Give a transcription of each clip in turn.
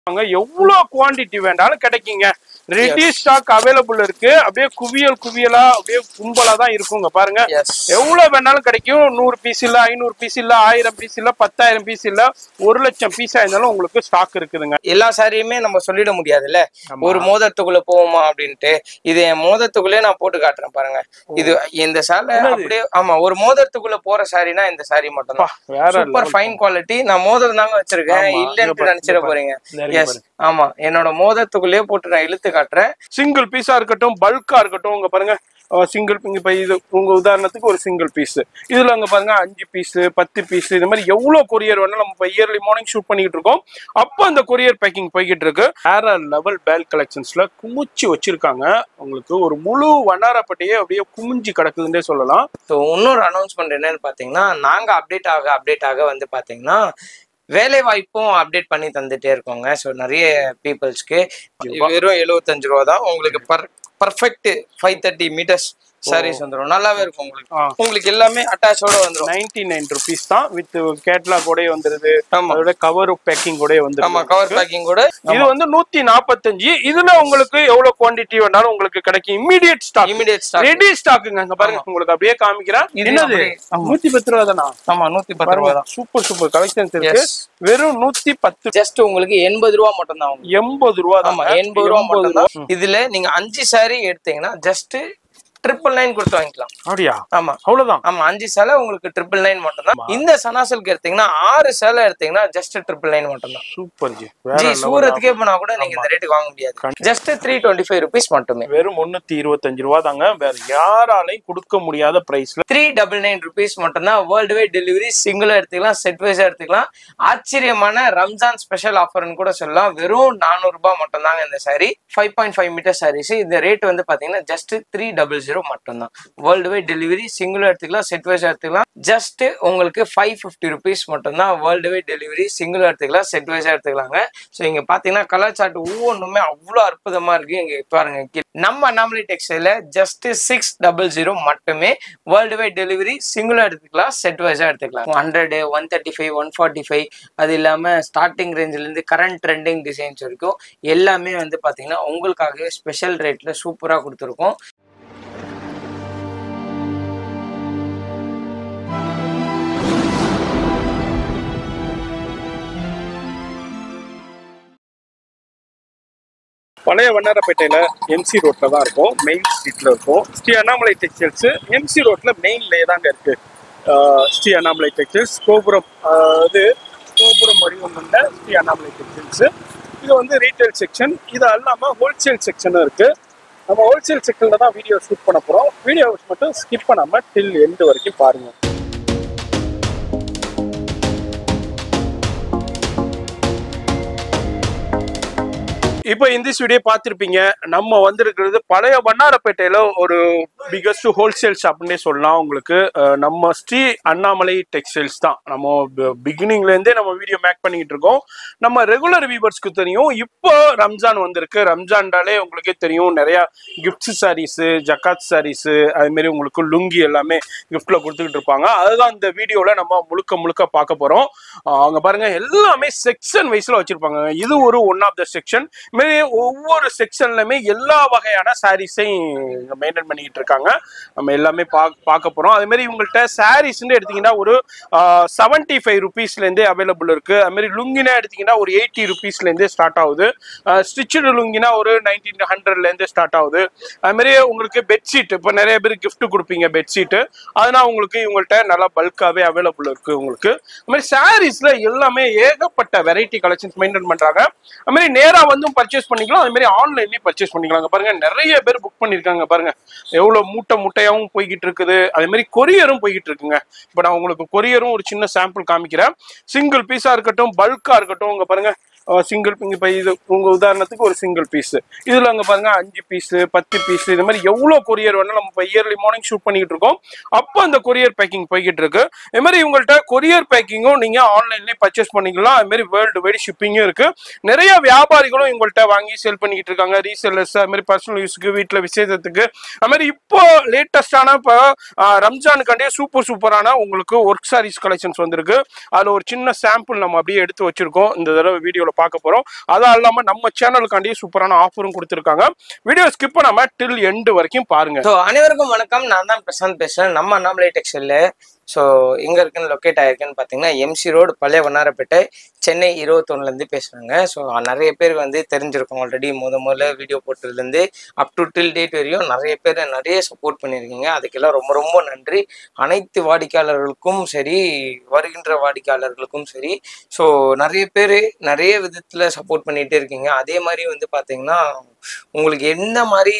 வாங்க எவ்வளவு குவாண்டிட்டி வேண்டாலும் கிடைக்குங்க ரெடி ஸ்டாக் அவைலபிள் இருக்கு அப்படியே குவியல் குவியலா அப்படியே கும்பலா தான் இருக்குங்க பாருங்க எஸ் எவ்வளவு வேணாலும் கிடைக்கும் நூறு பீஸ் இல்ல ஐநூறு பீஸ் இல்ல ஆயிரம் பீஸ் இல்ல பத்தாயிரம் பீஸ் இல்ல ஒரு லட்சம் பீஸா இருந்தாலும் உங்களுக்கு ஸ்டாக் இருக்குதுங்க எல்லா சாரியுமே நம்ம சொல்லிட முடியாதுல்ல ஒரு மோதிரத்துக்குள்ள போவோமா அப்படின்ட்டு இது என் மோதிரத்துக்குள்ளே நான் போட்டு காட்டுறேன் பாருங்க இது இந்த சேலை அப்படியே ஆமா ஒரு மோதிரத்துக்குள்ள போற சாரினா இந்த சாரி மட்டும் தான் வேற சூப்பர் ஃபைன் குவாலிட்டி நான் மோதிரம் தாங்க வச்சிருக்கேன் ஆமா, இங்க இல்லன்னு பாரு, நினைச்சிட இங்க போறீங்க பாரு. எஸ் ஆமா என்னோட மோதிரத்துக்குள்ளேயே போட்டு நான் இழுத்து காட்டுறேன் சிங்கிள் பீஸா இருக்கட்டும் பல்கா இருக்கட்டும் உங்க பாருங்க சிங்கிள் இப்ப இது உங்க உதாரணத்துக்கு ஒரு சிங்கிள் பீஸ் இதுல அங்க பாருங்க அஞ்சு பீஸ் பத்து பீஸ் இது மாதிரி எவ்வளவு கொரியர் வேணாலும் நம்ம இயர்லி மார்னிங் ஷூட் பண்ணிட்டு இருக்கோம் அப்போ அந்த கொரியர் பேக்கிங் போய்கிட்டு இருக்கு வேற லெவல் பேல் கலெக்ஷன்ஸ்ல குமிச்சு வச்சிருக்காங்க உங்களுக்கு ஒரு முழு வண்ணாரப்பட்டியே அப்படியே குமிஞ்சு கிடக்குதுன்னே சொல்லலாம் ஸோ இன்னொரு அனௌன்ஸ்மெண்ட் என்னன்னு பாத்தீங்கன்னா நாங்க அப்டேட் ஆக அப்டேட் ஆக வந்து பாத்தீங்கன்னா வேலை வாய்ப்பும் அப்டேட் பண்ணி தந்துட்டே இருக்கோங்க ஸோ நிறைய பீப்புள்ஸ்க்கு வெறும் எழுபத்தஞ்சு ரூபா தான் உங்களுக்கு per perfect five thirty metres sarees வந்துடும் நல்லாவே இருக்கும் உங்களுக்கு ஆ. உங்களுக்கு எல்லாமே அட்டாச்சோட வந்துடும் நைன்டி நைன் ருபீஸ் தான் வித் கேட்லாக் கூட வந்துருது ஆமா அதோட கவர் பேக்கிங் கூட வந்து ஆமா கவர் பேக்கிங் கூட இது வந்து நூத்தி நாற்பத்தஞ்சு இதுல உங்களுக்கு எவ்வளவு குவாண்டிட்டி வேணாலும் உங்களுக்கு கிடைக்கும் immediate stock immediate stock ready ஸ்டாக்குங்க அங்க பாருங்க உங்களுக்கு அப்படியே காமிக்கிறேன் இது என்னது அப்படியே, ஆமா. நூத்தி பத்து ரூபா தானா ஆமா நூத்தி பத்து ரூபா தான் சூப்பர் சூப்பர் கலெக்ஷன்ஸ் இருக்கு எஸ் வெறும் நூத்தி பத்து ஜஸ்ட் உங்களுக்கு எண்பது ரூபா மட்டும் தான் எண்பது ரூபா ஆமா தான் எண்பது ரூபா மட்டும் தான் இதுல நீங்க அஞ்சு சாரி எடுத்தீங்கன்னா ஜஸ்ட் ட்ரிபிள் நைன் கொடுத்து வாங்கிக்கலாம் அப்படியா ஆமா அவ்வளவுதான் ஆமா அஞ்சு சேலை உங்களுக்கு ட்ரிபிள் நைன் மட்டும் தான் இந்த சனாசலுக்கு எடுத்தீங்கன்னா ஆறு சேலை எடுத்தீங்கன்னா ஜஸ்ட் ட்ரிபிள் நைன் மட்டும் தான் சூப்பர் ஜி ஜி வேற level. சூரத்துக்கே போனா கூட நீங்க இந்த ரேட்டுக்கு வாங்க முடியாது just three twenty five rupees மட்டுமே வெறும் முன்னூத்தி இருபத்தஞ்சு ரூபா தாங்க வேற யாராலையும் கொடுக்க முடியாத பிரைஸ்ல த்ரீ டபுள் நைன் ருபீஸ் மட்டும்தான் வேர்ல்டு வைட் டெலிவரி சிங்கிளா எடுத்துக்கலாம் செட் வைஸா எடுத்துக்கலாம் ஆச்சரியமான ரம்ஜான் ஸ்பெஷல் ஆஃபர்னு கூட சொல்லலாம் வெறும் நானூறு ரூபாய் மட்டும் தாங்க இந்த sari five point five metre saris இந்த ரேட் வந்து பாத்தீங்கன்னா ஜஸ்ட் த்ரீ டபுள் ஜீரோ மட்டும்தான் வேர்ல்டு வைட் டெலிவரி சிங்கிளா எடுத்துக்கலாம் செட் வைஸா எடுத்துக்கலாம் ஜஸ்ட் உங்களுக்கு ஃபைவ் ஃபிஃப்டி ருபீஸ் மட்டும்தான் வேர்ல்டு வைட் டெலிவரி சிங்கிளா எடுத்துக்கலாம் செட் வைஸா எடுத்துக்கலாங்க ஸோ இங்க பாத்தீங்கன்னா கலர் சார்ட் ஒவ்வொன்றுமே அவ்வளோ அற்புதமா இருக்கு இங்க பாருங்க கீழ. நம்ம அண்ணாமலை டெக்ஸ்டைல ஜஸ்ட் சிக்ஸ் டபுள் ஜீரோ மட்டுமே வேர்ல்டு வைட் டெலிவரி சிங்கிளா எடுத்துக்கலாம் செட் வைஸா எடுத்துக்கலாம் hundred one thirty five one forty five அது இல்லாம ஸ்டார்டிங் ரேஞ்சில இருந்து கரண்ட் ட்ரெண்டிங் டிசைன்ஸ் வரைக்கும் எல்லாமே வந்து பாத்தீங்கன்னா உங்களுக்காகவே ஸ்பெஷல் ரேட்ல சூப்பரா கொடுத்துருக்கோம் பழைய வண்ணாரப்பேட்டையில எம்சி ரோட்ல தான் இருக்கும் மெயின் ஸ்ட்ரீட்ல இருக்கும் ஸ்ரீ அண்ணாமலை டெக்ஸ்டைல்ஸ் எம்சி ரோட்ல மெயின்லயே தாங்க இருக்கு ஆஹ் ஸ்ரீ அண்ணாமலை டெக்ஸ்டைல்ஸ் கோபுரம் ஆஹ் இது கோபுரம் வடிவம் உள்ள ஸ்ரீ அண்ணாமலை டெக்ஸ்டைல்ஸ் இது வந்து ரீட்டைல் செக்ஷன் இது அல்லாம ஹோல்சேல் செக்ஷனும் இருக்கு நம்ம ஹோல்சேல் செக்ஷன்ல தான் வீடியோ ஷூட் பண்ண போறோம் வீடியோ மட்டும் ஸ்கிப் பண்ணாம டில் எண்டு வரைக்கும் பாருங்க இப்போ இந்த வீடியோ பார்த்துருப்பீங்க நம்ம வந்திருக்கிறது பழைய வண்ணாரப்பேட்டையில ஒரு பிகஸ்ட் ஹோல்சேல் ஷாப்னே சொல்லலாம் உங்களுக்கு அஹ், நம்ம ஸ்ரீ அண்ணாமலை டெக்ஸ்டைல்ஸ் தான் நம்ம பிகினிங்ல இருந்தே நம்ம வீடியோ மேக் பண்ணிக்கிட்டு இருக்கோம் நம்ம ரெகுலர் வியூவர்ஸ்க்கு தெரியும் இப்போ ரம்ஜான் வந்திருக்கு ரம்ஜான்டாலே உங்களுக்கே தெரியும் நிறைய கிஃப்ட் சாரீஸ் ஜக்காத் சாரீஸ் அது மாதிரி உங்களுக்கு லுங்கி எல்லாமே கிஃப்ட்ல கொடுத்துக்கிட்டு இருப்பாங்க அதுதான் இந்த வீடியோல நம்ம முழுக்க முழுக்க பார்க்க போறோம் அஹ், அங்க பாருங்க எல்லாமே செக்ஷன் வைஸ்ல வச்சிருப்பாங்க இது ஒரு ஒன் ஆஃப் த செக்ஷன் மாரி ஒவ்வொரு செக்ஷன்லயுமே எல்லா வகையான சாரீஸையும் மெயின்டைன் பண்ணிக்கிட்டு இருக்காங்க நம்ம எல்லாமே பா பார்க்க போறோம் அதே மாதிரி இவங்கள்ட்ட சாரீஸ்ன்னு எடுத்தீங்கன்னா ஒரு செவன்டி ஃபைவ் ருபீஸ்லேருந்தே அவைலபிள் இருக்கு அது மாதிரி லுங்கினா எடுத்தீங்கன்னா ஒரு எயிட்டி ருபீஸ்லேருந்தே ஸ்டார்ட் ஆகுது ஸ்டிச்சுடு லுங்கினா ஒரு நைன்டீன் ஹண்ட்ரட்லேருந்தே ஸ்டார்ட் ஆகுது அது மாதிரி உங்களுக்கு பெட்ஷீட் இப்போ நிறைய பேர் gift கொடுப்பீங்க பெட்ஷீட்டு அதனால உங்களுக்கு இவங்கள்ட்ட நல்லா பல்காவே அவைலபிள் இருக்கு உங்களுக்கு அது மாதிரி சாரீஸ்ல எல்லாமே ஏகப்பட்ட வெரைட்டி கலெக்ஷன்ஸ் மெயின்டைன் பண்றாங்க அது மாதிரி நேரா வந்து பர்ச்சேஸ் பண்ணிக்கலாம் அது மாதிரி ஆன்லைன்லயும் பர்ச்சேஸ் பண்ணிக்கலாம் இங்க பாருங்க நிறைய பேர் புக் பண்ணிருக்காங்க பாருங்க எவ்வளவு மூட்டை மூட்டையாவும் போய்கிட்டு இருக்குது அதே மாதிரி கொரியரும் போய்கிட்டு இருக்குங்க இப்போ நான் உங்களுக்கு கொரியரும் ஒரு சின்ன சாம்பிள் காமிக்கிறேன் சிங்கிள் பீஸா இருக்கட்டும் பல்கா இருக்கட்டும் உங்க பாருங்க சிங்கிள் இப்போ இது உங்க உதாரணத்துக்கு ஒரு சிங்கிள் பீஸ் இதுல அங்க பாருங்க அஞ்சு பீஸ் பத்து பீஸ் இது மாதிரி எவ்வளவு கொரியர் வேணாலும் நம்ம இப்போ இயர்லி மார்னிங் ஷூட் பண்ணிக்கிட்டு இருக்கோம் அப்போ அந்த கொரியர் பேக்கிங் போய்கிட்டு இருக்கு இது மாதிரி இவங்கள்ட்ட கொரியர் பேக்கிங்கும் நீங்க ஆன்லைன்லயே பர்ச்சேஸ் பண்ணிக்கலாம் அது மாதிரி வேர்ல்டு வைடு ஷிப்பிங்கும் இருக்கு நிறைய வியாபாரிகளும் இவங்கள்ட்ட வாங்கி சேல் பண்ணிக்கிட்டு இருக்காங்க ரீசேலர்ஸ் அது மாதிரி பர்சனல் யூஸ்க்கு வீட்டில் விசேஷத்துக்கு அது மாதிரி இப்போ லேட்டஸ்டான இப்போ ரம்ஜானுக்காண்டியே சூப்பர் சூப்பரான உங்களுக்கு ஒர்க் சாரீஸ் கலெக்ஷன்ஸ் வந்திருக்கு அதில் ஒரு சின்ன சாம்பிள் நம்ம அப்படியே எடுத்து வச்சிருக்கோம் இந்த தடவை வீடியோவில் பார்க்க போறோம் அது இல்லாம நம்ம சேனலுக்காண்டி சூப்பரான ஆஃபரும் கொடுத்துருக்காங்க வீடியோ ஸ்கிப் பண்ணாம டில் எண்டு வரைக்கும் பாருங்க ஸோ அனைவருக்கும் வணக்கம் நான் தான் பிரசாந்த் பேசுறேன் நம்ம அண்ணாமலை டெக்ஸ்டைல்ல ஸோ எங்க இருக்குன்னு லொக்கேட் ஆயிருக்குன்னு பார்த்தீங்கன்னா எம்சி ரோடு பழைய வண்ணாரப்பேட்டை சென்னை இருபத்தொன்னுலேருந்து பேசுறாங்க ஸோ நிறைய பேர் வந்து தெரிஞ்சிருக்கும் ஆல்ரெடி முத முதல்ல வீடியோ போட்டதுலேருந்து அப் டு டில் டேட் வரையும் நிறைய பேர் நிறைய சப்போர்ட் பண்ணியிருக்கீங்க அதுக்கெல்லாம் ரொம்ப ரொம்ப நன்றி அனைத்து வாடிக்கையாளர்களுக்கும் சரி வருகின்ற வாடிக்கையாளர்களுக்கும் சரி ஸோ நிறைய பேர் நிறைய விதத்தில் சப்போர்ட் பண்ணிகிட்டே இருக்கீங்க அதே மாதிரி வந்து பார்த்தீங்கன்னா உங்களுக்கு எந்த மாதிரி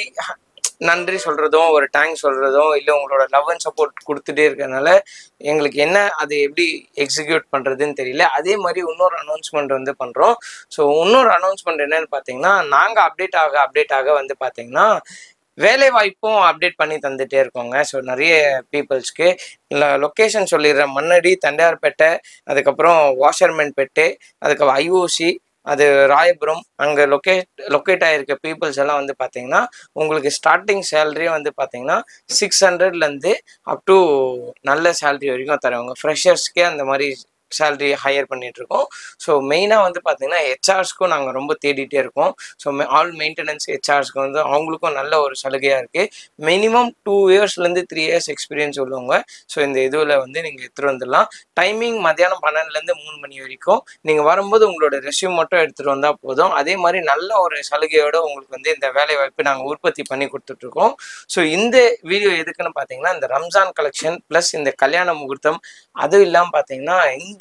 நன்றி சொல்றதும் ஒரு தேங்க்ஸ் சொல்றதும் இல்லை உங்களோட லவ் அண்ட் சப்போர்ட் கொடுத்துட்டே இருக்கறனால எங்களுக்கு என்ன அது எப்படி எக்ஸிக்யூட் பண்றதுன்னு தெரியல அதே மாதிரி இன்னொரு அனௌன்ஸ்மெண்ட் வந்து பண்றோம் ஸோ இன்னொரு அனௌன்ஸ்மெண்ட் என்னன்னு பார்த்தீங்கன்னா நாங்க அப்டேட் ஆக அப்டேட் ஆக வந்து பார்த்தீங்கன்னா வேலை வாய்ப்பும் அப்டேட் பண்ணி தந்துட்டே இருக்கோங்க ஸோ நிறைய பீப்புள்ஸ்க்கு இல்லை லொக்கேஷன் சொல்லிடுறேன் மண்ணடி தண்டையார்பேட்டை அதுக்கப்புறம் வாஷர்மேன்பேட்டை அதுக்கப்புறம் ஐஓசி அது ராயபுரம் அங்கே லொக்கேட் லொக்கேட் ஆகிருக்க பீப்புள்ஸ் எல்லாம் வந்து பார்த்தீங்கன்னா உங்களுக்கு ஸ்டார்டிங் சேலரியே வந்து பார்த்தீங்கன்னா சிக்ஸ் ஹண்ட்ரட்லேருந்து அப் டு நல்ல சேலரி வரைக்கும் தருவாங்க ஃப்ரெஷர்ஸ்க்கே அந்த மாதிரி சேலரி ஹையர் பண்ணிட்டு இருக்கோம் ஸோ மெயினாக வந்து பார்த்தீங்கன்னா ஹெச்ஆர்ஸ்க்கும் நாங்கள் ரொம்ப தேடிட்டே இருக்கோம் ஸோ ஆல் மெயின்டெனன்ஸ் ஹெச்ஆர்ஸ்க்கு வந்து அவங்களுக்கும் நல்ல ஒரு சலுகையாக இருக்குது மினிமம் டூ இயர்ஸ்லேருந்து த்ரீ இயர்ஸ் எக்ஸ்பீரியன்ஸ் உள்ளவங்க ஸோ இந்த இதுவில் வந்து நீங்கள் எடுத்துகிட்டு வந்துடலாம் டைமிங் மத்தியானம் பன்னெண்டுலேருந்து மூணு மணி வரைக்கும் நீங்கள் வரும்போது உங்களோட ரெஸ்யூம் மட்டும் எடுத்துகிட்டு வந்தால் போதும் அதே மாதிரி நல்ல ஒரு சலுகையோட உங்களுக்கு வந்து இந்த வேலை வாய்ப்பு நாங்கள் உற்பத்தி பண்ணி கொடுத்துட்ருக்கோம் ஸோ இந்த வீடியோ எதுக்குன்னு பார்த்தீங்கன்னா இந்த ரம்ஜான் கலெக்ஷன் ப்ளஸ் இந்த கல்யாண முகூர்த்தம் அதுவும் இல்லாமல் பார்த்தீங்கன்னா இந்த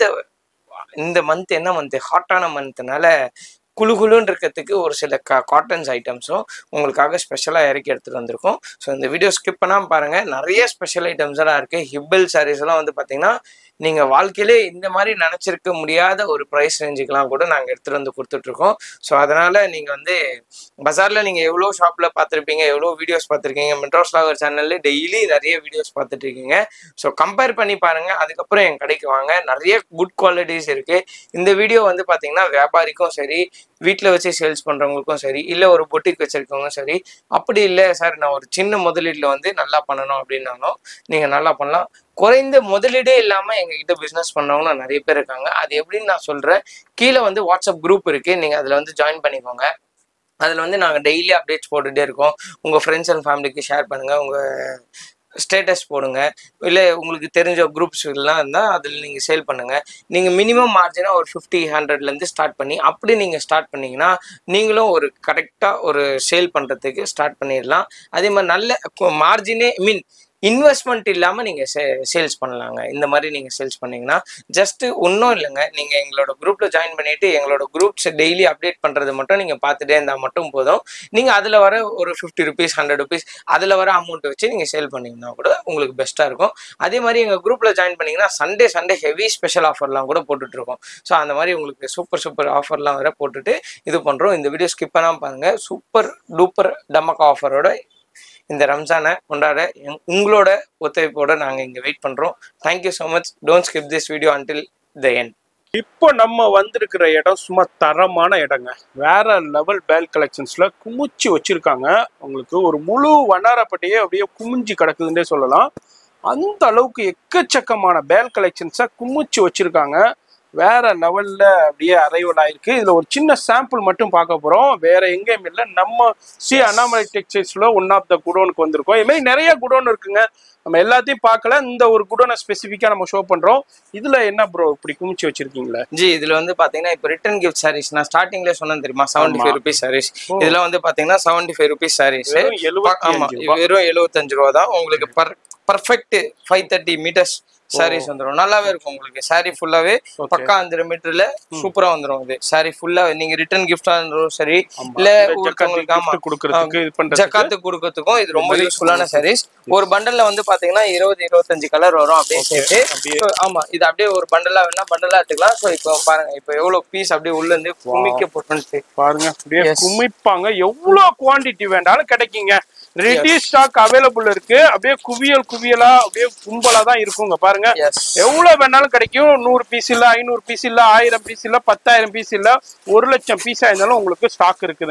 இந்த மந்த் என்ன மந்த் ஹாட்டான மந்த்னால குழு குழுன்னு இருக்கிறதுக்கு ஒரு சில கா காட்டன்ஸ் ஐட்டம்ஸும் உங்களுக்காக ஸ்பெஷலாக இறக்கி எடுத்துகிட்டு வந்திருக்கோம் ஸோ இந்த வீடியோ ஸ்கிப் பண்ணாமல் பாருங்கள் நிறைய ஸ்பெஷல் ஐட்டம்ஸ் எல்லாம் இருக்குது ஹிப்பிள் சாரீஸ் எல்லாம் வந்து பார்த்தீங்கன்னா நீங்கள் வாழ்க்கையிலே இந்த மாதிரி நினச்சிருக்க முடியாத ஒரு ப்ரைஸ் ரேஞ்சுக்கெலாம் கூட நாங்கள் எடுத்துகிட்டு வந்து கொடுத்துட்ருக்கோம் ஸோ அதனால் நீங்கள் வந்து பஜாரில் நீங்கள் எவ்வளோ ஷாப்பில் பார்த்துருப்பீங்க எவ்வளோ வீடியோஸ் பார்த்துருக்கீங்க மெட்ரோஸ் லாகர் சேனலில் டெய்லி நிறைய வீடியோஸ் பார்த்துட்டு இருக்கீங்க ஸோ கம்பேர் பண்ணி பாருங்கள் அதுக்கப்புறம் என் கடைக்கு வாங்க நிறைய குட் குவாலிட்டிஸ் இருக்குது இந்த வீடியோ வந்து பார்த்தீங்கன்னா வியாபாரிக்கும் சரி வீட்டில் வச்சு சேல்ஸ் பண்ணுறவங்களுக்கும் சரி இல்லை ஒரு பொட்டிக் வச்சிருக்கவங்களும் சரி அப்படி இல்லை சார் நான் ஒரு சின்ன முதலீட்டில் வந்து நல்லா பண்ணணும் அப்படின்னாலும் நீங்கள் நல்லா பண்ணலாம் குறைந்த முதலீடே இல்லாமல் எங்ககிட்ட பிஸ்னஸ் பண்ணவங்களும் நிறைய பேர் இருக்காங்க அது எப்படின்னு நான் சொல்கிறேன் கீழே வந்து வாட்ஸ்அப் குரூப் இருக்குது நீங்கள் அதில் வந்து ஜாயின் பண்ணிக்கோங்க அதில் வந்து நாங்கள் டெய்லி அப்டேட்ஸ் போட்டுகிட்டே இருக்கோம் உங்கள் ஃப்ரெண்ட்ஸ் அண்ட் ஃபேமிலிக்கு ஷேர் பண்ணுங்கள் உங்கள் ஸ்டேட்டஸ் போடுங்க இல்லை உங்களுக்கு தெரிஞ்ச குரூப்ஸ் எல்லாம் இருந்தால் அதில் நீங்கள் சேல் பண்ணுங்கள் நீங்கள் மினிமம் மார்ஜினாக ஒரு ஃபிஃப்டி ஹண்ட்ரட்லேருந்து ஸ்டார்ட் பண்ணி அப்படி நீங்கள் ஸ்டார்ட் பண்ணீங்கன்னா நீங்களும் ஒரு கரெக்டாக ஒரு சேல் பண்ணுறதுக்கு ஸ்டார்ட் பண்ணிடலாம் அதே மாதிரி நல்ல மார்ஜினே மீன் இன்வெஸ்ட்மெண்ட் இல்லாமல் நீங்கள் சே சேல்ஸ் பண்ணலாங்க இந்த மாதிரி நீங்கள் சேல்ஸ் பண்ணீங்கன்னா ஜஸ்ட்டு ஒன்றும் இல்லைங்க நீங்கள் எங்களோட குரூப்பில் ஜாயின் பண்ணிவிட்டு எங்களோட குரூப்ஸ் டெய்லி அப்டேட் பண்ணுறது மட்டும் நீங்கள் பார்த்துட்டே இருந்தால் மட்டும் போதும் நீங்கள் அதில் வர ஒரு ஃபிஃப்டி ருபீஸ் ஹண்ட்ரட் ருபீஸ் அதில் வர அமௌண்ட் வச்சு நீங்கள் சேல் பண்ணிங்கன்னா கூட உங்களுக்கு பெஸ்ட்டாக இருக்கும் அதே மாதிரி எங்கள் குரூப்பில் ஜாயின் பண்ணிங்கன்னா சண்டே சண்டே ஹெவி ஸ்பெஷல் ஆஃபர்லாம் கூட போட்டுட்ருக்கோம் ஸோ அந்த மாதிரி உங்களுக்கு சூப்பர் சூப்பர் ஆஃபர்லாம் வர போட்டுட்டு இது பண்ணுறோம் இந்த வீடியோ ஸ்கிப் பண்ணாமல் பாருங்கள் சூப்பர் டூப்பர் டமக்கா ஆஃபரோட இந்த ரம்ஜானை கொண்டாட எங்- உங்களோட ஒத்துழைப்போட நாங்கள் இங்கே வெயிட் பண்ணுறோம் thank you so much don't skip this video until the end இப்போ நம்ம வந்திருக்கிற இடம் சும்மா தரமான இடங்க வேற லெவல் பேல் கலெக்ஷன்ஸ்ல குமிச்சு வச்சிருக்காங்க உங்களுக்கு ஒரு முழு வண்ணாரப்பட்டியே அப்படியே குமிஞ்சு கிடக்குதுன்னே சொல்லலாம் அந்த அளவுக்கு எக்கச்சக்கமான பேல் கலெக்ஷன்ஸை குமிச்சு வச்சிருக்காங்க வேற லெவல்ல அப்படியே அரைவல் ஆயிருக்கு இதுல ஒரு சின்ன சாம்பிள் மட்டும் பார்க்க போறோம் வேற எங்கேயும் இல்லை நம்ம சி அண்ணாமலை டெக்ஸ்டைல்ஸ்ல ஒன் ஆஃப் த குடோனுக்கு வந்திருக்கோம் இது மாதிரி நிறைய குடோன் இருக்குங்க நம்ம எல்லாத்தையும் பார்க்கல இந்த ஒரு குடோனை ஸ்பெசிஃபிக்கா நம்ம ஷோ பண்றோம் இதுல என்ன ப்ரோ இப்படி குமிச்சு வச்சிருக்கீங்களே ஜி இதுல வந்து பாத்தீங்கன்னா இப்போ ரிட்டர்ன் கிஃப்ட் சாரீஸ் நான் ஸ்டார்டிங்ல சொன்னேன் தெரியுமா செவன்டி ஃபைவ் ருபீஸ் சாரீஸ் இதுல வந்து பாத்தீங்கன்னா செவன்டி ஃபைவ் ருபீஸ் சாரீஸ் வெறும் ஆமா 75 ரூபாய். வெறும் எழுபத்தஞ்சு ரூபா தான் உங்களுக்கு per perfect five thirty metres sarees வந்துரும் நல்லாவே இருக்கும் உங்களுக்கு சாரி ஃபுல்லாவே பக்கா அந்த மீட்டர்ல சூப்பரா வந்துரும் இது சாரி ஃபுல்லா நீங்க ரிட்டர்ன் கிஃப்டா இருந்தாலும் சரி இல்ல ஒருத்தவங்களுக்கு ஆமா கொடுக்கறதுக்கு இது பண்றது ஜக்காத்து கொடுக்கறதுக்கும் இது ரொம்ப யூஸ்ஃபுல்லான சாரீஸ் ஒரு பண்டல்ல வந்து பாத்தீங்கன்னா இருபது இருபத்தஞ்சு கலர் வரும் அப்படியே சேர்த்து அப்படியே. So, ஆமா இது அப்படியே ஒரு பண்டலா வேணா பண்டலா எடுத்துக்கலாம் ஸோ இப்போ பாருங்க இப்போ எவ்வளவு பீஸ் அப்படியே உள்ள இருந்து குமிக்க போட்டு பாருங்க அப்படியே Yes. குமிப்பாங்க எவ்வளவு குவாண்டிட்டி வேண்டாலும் கிடைக்குங்க ரெடி ஸ்டாக் அவைலபிள் இருக்கு அப்படியே குவியல் குவியலா அப்படியே கும்பலா தான் இருக்குங்க பாருங்க எஸ் எவ்வளவு வேணாலும் கிடைக்கும் நூறு பீஸ் இல்ல ஐநூறு பீஸ் இல்ல ஆயிரம் பீஸ் இல்ல பத்தாயிரம் பீஸ் இல்ல ஒரு லட்சம் பீஸா இருந்தாலும் உங்களுக்கு ஸ்டாக் இருக்குதுங்க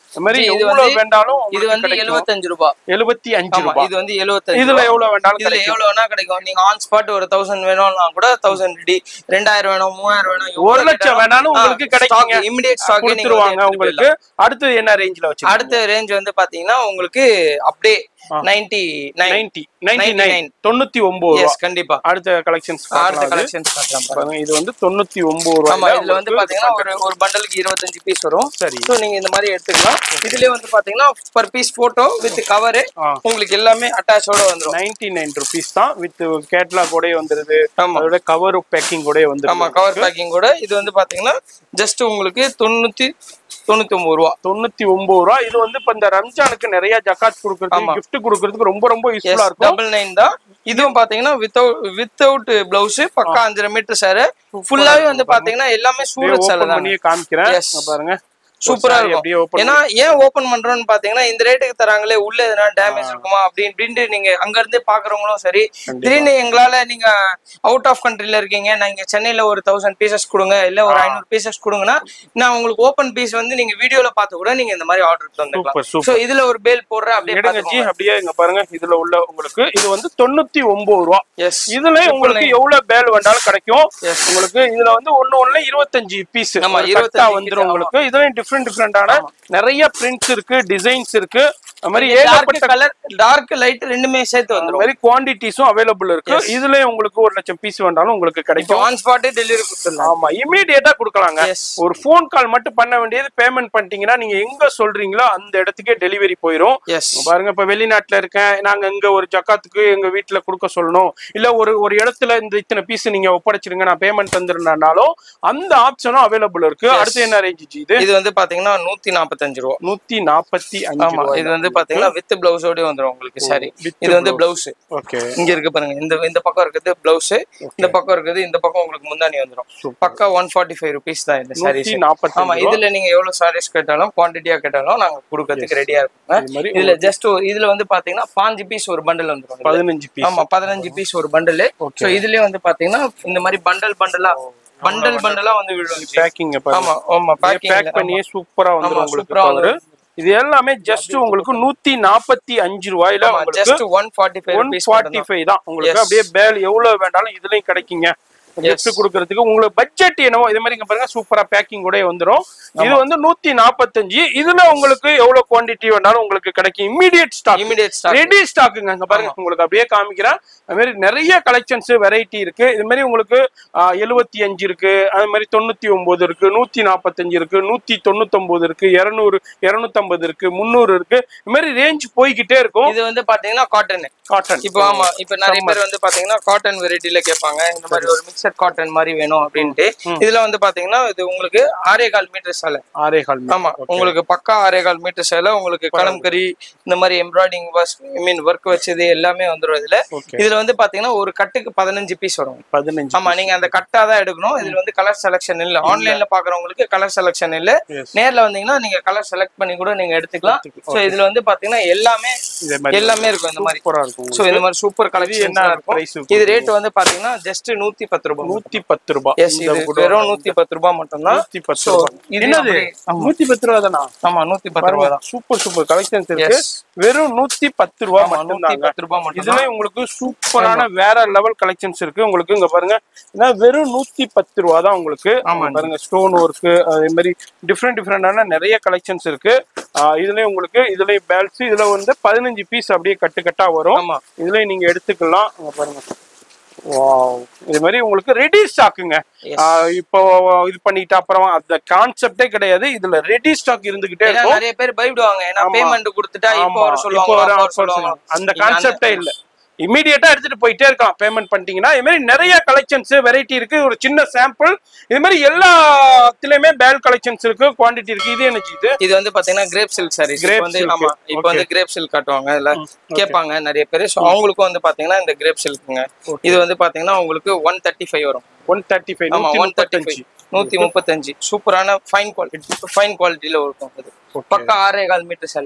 இந்த மாதிரி ஜி, இது எவ்வளவு வந்து- வேண்டாலும் இது வந்து எழுபத்தஞ்சு ரூபாய் எழுபத்தி அஞ்சு ஆமா ரூபாய் இது வந்து எழுபத்தஞ்சு இதுல எவ்வளவு வேண்டாலும் இதுல கிடைக்கும் எவ்வளவு வேணா கிடைக்கும் நீங்க ஆன் ஸ்பாட் ஒரு தௌசண்ட் வேணும்னா கூட தௌசண்ட் டி ரெண்டாயிரம் வேணும் மூவாயிரம் வேணும் ஒரு லட்சம் வேணாலும் உங்களுக்கு கிடைக்குங்க இமிடியேட் ஸ்டாக் கொடுத்துருவாங்க உங்களுக்கு அடுத்து என்ன ரேஞ்ச்ல வச்சு அடுத்த ரேஞ்ச் வந்து பாத்தீங்கன்னா உங்களுக்கு அப்படியே ninety nine ninety ninety nine 99. தொண்ணூத்தி ஒன்பது ரூபா எஸ் கண்டிப்பா அடுத்த கலெக்ஷன்ஸ் அடுத்த கலெக்ஷன்ஸ் காட்டுறேன் பாருங்க. பாருங்க இது வந்து தொண்ணூத்தி ஒன்பது ஆமா ரூபாய் இதுல வந்து பாத்தீங்கன்னா ஒரு ஒரு பண்டலுக்கு இருபத்தஞ்சு பீஸ் வரும் சரி ஸோ நீங்க இந்த மாதிரி எடுத்துக்கலாம் இதுலயே வந்து பாத்தீங்கன்னா per piece photo with cover ஆ. உங்களுக்கு எல்லாமே அட்டாச்சோட வந்துரும் நைன்டி நைன் ருபீஸ் தான் வித் கேட்லாக் கூட வந்துருது ஆமா அதோட கவர் பேக்கிங் கூட வந்து ஆமா கவர் பேக்கிங் கூட இது வந்து பாத்தீங்கன்னா ஜஸ்ட் உங்களுக்கு தொண்ணூத்தி தொண்ணூத்தி ஒன்பது ரூபா தொண்ணூத்தி ஒன்பது ரூபா இது வந்து இப்ப இந்த ரம்ஜானுக்கு நிறைய ஜக்காத் கொடுக்கறதுக்கு ஆமா. gift கொடுக்கறதுக்கு ரொம்ப ரொம்ப யூஸ்ஃபுல்லா எஸ் இருக்கும் டபுள் நைன் தான் இதுவும் பாத்தீங்கன்னா வித்தவுட் வித்தவுட் பிளவுஸ் பக்கா அஞ்சரை மீட்டர் சார் ஃபுல்லாவே வந்து பாத்தீங்கன்னா எல்லாமே சூரத் சார் ஓபன் தான் பண்ணியே காமிக்கிறேன் Yes. இங்க பாருங்க சூப்பரா saree இருக்கும் அப்படியே ஓபன் ஏன்னா ஏன் ஓபன் பண்றோம்னு பாத்தீங்கன்னா இந்த ரேட்டுக்கு தராங்களே உள்ள எதனா டேமேஜ் இருக்குமா அப்படின்னு அப்படின்ட்டு நீங்க அங்க இருந்தே பாக்குறவங்களும் சரி திடீர்னு எங்களால நீங்க அவுட் ஆஃப் கண்ட்ரில இருக்கீங்க நீங்க சென்னையில ஒரு தௌசண்ட் பீசஸ் கொடுங்க இல்ல ஒரு ஐநூறு பீசஸ் கொடுங்கன்னா நான் உங்களுக்கு ஓபன் பீஸ் வந்து நீங்க வீடியோல பார்த்து கூட நீங்க இந்த மாதிரி ஆர்டர் சூப்பர் தந்துக்கலாம் சூப்பர் சோ இதுல ஒரு பேல் போடுறேன் அப்படியே எடுங்க ஜி அப்படியே இங்க பாருங்க இதுல உள்ள உங்களுக்கு இது வந்து தொண்ணூத்தி ஒன்பது ரூபா எஸ் இதுல உங்களுக்கு எவ்வளவு பேல் வேண்டாலும் கிடைக்கும் Yes. உங்களுக்கு இதுல வந்து ஒண்ணு ஒண்ணுல இருபத்தஞ்சு பீஸ் ஆமா, கட்டா 25 வந்துரும் ஆமா. உங்களுக்கு இதுலயும் டிஃப்ரெண்ட் டிஃப்ரெண்டான நிறைய பிரிண்ட்ஸ் இருக்கு டிசைன்ஸ் இருக்கு அது மாதிரி டார்க் ஏகப்பட்ட கலர் டார்க் லைட் ரெண்டுமே சேர்த்து அது வந்துரும் மாதிரி குவான்டிட்டிஸும் அவைலபிள் இருக்கு இதுலயும் உங்களுக்கு ஒரு லட்சம் பீஸ் வேண்டாலும் உங்களுக்கு இப்போ கிடைக்கும் ஆன் ஸ்பாட்டே டெலிவரி கொடுத்துடலாம் ஆமா இமீடியட்டா கொடுக்கலாங்க எஸ் ஒரு ஃபோன் கால் மட்டும் பண்ண வேண்டியது பேமெண்ட் பண்ணிட்டீங்கன்னா நீங்க எங்க சொல்றீங்களோ அந்த இடத்துக்கே டெலிவரி போயிரும் எஸ் பாருங்க இப்ப வெளிநாட்டுல இருக்கேன் நாங்க இங்க ஒரு ஜக்காத்துக்கு எங்க வீட்டுல கொடுக்க சொல்லணும் இல்ல ஒரு ஒரு இடத்துல இந்த இத்தனை பீஸ் நீங்க ஒப்படைச்சிருங்க நான் பேமெண்ட் தந்துருந்தாலும் அந்த ஆப்ஷனும் அவைலபிள் இருக்கு அடுத்து என்ன ரேஞ்ச் இது இது வந்து பாத்தீங்கன்னா நூத்தி நாற்பத்தஞ்சு ரூபா நூத்தி நாற்பத்தி அஞ்சு ஆமா இது வந்து பாத்தீங்கன்னா வித் பிளவுஸோடய வந்துரும் உங்களுக்கு சாரி இது வந்து பிளவுஸ் ஓகே இங்க இருக்கு பாருங்க இந்த இந்த பக்கம் இருக்குது பிளவுஸ் இந்த பக்கம் இருக்குது இந்த பக்கம் உங்களுக்கு முந்தானி வந்துரும் பக்கா ஒன் ஃபார்ட்டி ஃபைவ் ருபீஸ் தான் இந்த சாரீஸ் நூத்தி நாற்பத்தி ஆமா இதுல நீங்க எவ்வளவு சாரீஸ் கேட்டாலும் குவான்டிட்டியா கேட்டாலும் நாங்க கொடுக்கறதுக்கு ரெடியா இருக்கோங்க இது மாதிரி இதுல ஜஸ்ட் இதுல வந்து பாத்தீங்கன்னா பாஞ்சு பீஸ் ஒரு பண்டல் வந்துரும் இதுல. பதினஞ்சு பீஸ் ஆமா பதினஞ்சு பீஸ் ஒரு பண்டல் சோ இதுலயே வந்து பாத்தீங்கன்னா இந்த மாதிரி பண்டல் பண்டலா பண்டல் பண்டலா வந்து விழுவாங்க பேக்கிங் ஆமா ஆமா பேக்கிங் பேக் பண்ணியே சூப்பரா வந்துரும் ஆமா, உங்களுக்கு சூப்பரா cover. இது எல்லாமே ஜஸ்ட் உங்களுக்கு நூத்தி நாற்பத்தி அஞ்சு ரூபாயில உங்களுக்கு just one forty five one rupees forty five தான் உங்களுக்கு Yes. அப்படியே பேல் எவ்வளவு வேண்டாலும் இதுலயும் கிடைக்குங்க gift கொடுக்கறதுக்கு உங்களுக்கு பட்ஜெட் என்னவோ இது மாதிரி இங்க பாருங்க சூப்பரா பேக்கிங் கூட வந்துரும் இது வந்து நூத்தி நாற்பத்தஞ்சு இதுல உங்களுக்கு எவ்வளவு குவாண்டிட்டி வேணாலும் உங்களுக்கு கிடைக்கும் immediate stock immediate stock ready ஸ்டாக்குங்க அங்க பாருங்க உங்களுக்கு அப்படியே காமிக்கிறேன் அது மாதிரி நிறைய கலெக்ஷன்ஸ் வெரைட்டி இருக்கு இது மாதிரி உங்களுக்கு எழுபத்தி அஞ்சு இருக்கு அது மாதிரி தொண்ணூத்தி ஒன்பது இருக்கு நூத்தி நாற்பத்தஞ்சு இருக்கு நூத்தி தொண்ணூத்தொன்பது இருக்கு இருநூறு இருநூத்தம்பது இருக்கு முந்நூறு இருக்கு இது மாதிரி ரேஞ்ச் போய்கிட்டே இருக்கும் இது வந்து பாத்தீங்கன்னா காட்டன் காட்டன் இப்போ ஆமா இப்போ நிறைய பேர் வந்து பாத்தீங்கன்னா காட்டன் வெரைட்டில கேட்பாங்க இந்த மாதிரி ஒரு மிக்சட் காட்டன் மாதிரி வேணும் அப்படின்ட்டு இதுல வந்து பாத்தீங்கன்னா இது உங்களுக்கு ஆறே கால் மீட்டர் சேலை ஆரே கால் ஆமா உங்களுக்கு பக்கா ஆறே கால் மீட்டர் சேலை உங்களுக்கு கலம்கரி இந்த மாதிரி embroidery work I mean work வச்சது எல்லாமே வந்துரும் இதுல ஓகே இதுல வந்து பாத்தீங்கன்னா ஒரு கட்டுக்கு பதினஞ்சு பீஸ் வரும் பதினஞ்சு ஆமா நீங்க அந்த கட்டா தான் எடுக்கணும் இதுல வந்து கலர் செலக்ஷன் இல்ல ஆன்லைன்ல பாக்குறவங்களுக்கு கலர் செலக்ஷன் இல்ல Yes. நேர்ல வந்தீங்கன்னா நீங்க கலர் செலக்ட் பண்ணி கூட நீங்க எடுத்துக்கலாம் சோ இதுல வந்து பாத்தீங்கன்னா எல்லாமே இதே மாதிரி எல்லாமே இருக்கும் இந்த மாதிரி சூப்பரா இருக்கும் சோ இந்த மாதிரி சூப்பர் இது கலெக்ஷன் என்ன இருக்கும் பிரைஸ் இது ரேட் வந்து பாத்தீங்கன்னா ஜஸ்ட் நூத்தி பத்து ரூபாய் நூத்தி பத்து ரூபாய் எஸ் இது வெறும் நூத்தி பத்து ரூபாய் மட்டும்தான் நூத்தி பத்து So, ரூபாய் இது என்னது அப்படியே- ஆமா. நூத்தி பத்து ரூபா தானா ஆமா நூத்தி பத்து ரூபாய் தான் சூப்பர் சூப்பர் கலெக்ஷன்ஸ் இருக்கு Yes. வெறும் நூத்தி பத்து ரூபா ஆமா நூத்தி மட்டும்தாங்க பத்து ரூபாய் மட்டும் இதுல உங்களுக்கு சூப்பரான வேற லெவல் கலெக்ஷன்ஸ் இருக்கு உங்களுக்கு இங்க பாருங்க ஏன்னா வெறும் நூத்தி பத்து ரூபா தான் உங்களுக்கு ஆமா. இங்க பாருங்க ஸ்டோன் ஒர்க் அதே மாதிரி டிஃப்ரெண்ட் டிஃப்ரெண்டான நிறைய கலெக்ஷன்ஸ் இருக்கு ஆஹ் இதுலயும் உங்களுக்கு இதுலயும் பேல்ஸ் இதுல வந்து பதினஞ்சு பீஸ் அப்படியே கட்டு கட்டா வரும் ஆமா இதுலயும் நீங்க எடுத்துக்கலாம் இங்க பாருங்க வாவ் இது மாதிரி உங்களுக்கு ரெடி ஸ்டாக்குங்க Yes. இப்போ இது பண்ணிட்டு அப்புறம் அந்த கான்செப்டே கிடையாது இதுல ரெடி ஸ்டாக் இருந்துகிட்டே ஏன்னா இருக்கும் நிறைய பேர் பயப்படுவாங்க ஏன்னா ஆமா. பேமெண்ட் கொடுத்துட்டா இப்போ ஆமா. வர இப்போ சொல்லுவாங்க வர அப்போ வர offer சொல்லுவாங்க சொல்லுவாங்க. அந்த இல்ல, கான்செப்டே இல்ல இமீடியட்டா எடுத்துட்டு போயிட்டே இருக்கலாம் பேமெண்ட் பண்ணிட்டீங்கன்னா இது மாதிரி நிறைய கலெக்ஷன்ஸ் வெரைட்டி இருக்கு ஒரு சின்ன சாம்பிள் இது மாதிரி எல்லாத்துலயுமே பேல் கலெக்ஷன்ஸ் இருக்கு குவாண்டிட்டி இருக்கு இது என்ன இது இது வந்து பாத்தீங்கன்னா கிரேப் சில்க் சாரீஸ் Grape வந்து silk. ஆமா இப்போ வந்து கிரேப் சில்க் காட்டுவாங்க இல்ல கேட்பாங்க நிறைய பேர் ஸோ அவங்களுக்கும் வந்து பாத்தீங்கன்னா இந்த கிரேப் சில்க்குங்க இது வந்து பாத்தீங்கன்னா உங்களுக்கு ஒன் தேர்ட்டி ஃபைவ் வரும் ஒன் தேர்ட்டி ஃபைவ் ஆமா நூத்தி ஒன் தேர்ட்டி முப்பத்தஞ்சு ஃபைவ் நூத்தி முப்பத்தஞ்சு சூப்பரான ஃபைன் குவாலிட்டி ஃபைன் குவாலிட்டியில இருக்கும் அது பக்கா ஆறே கால் மீட்டர் சேலை அது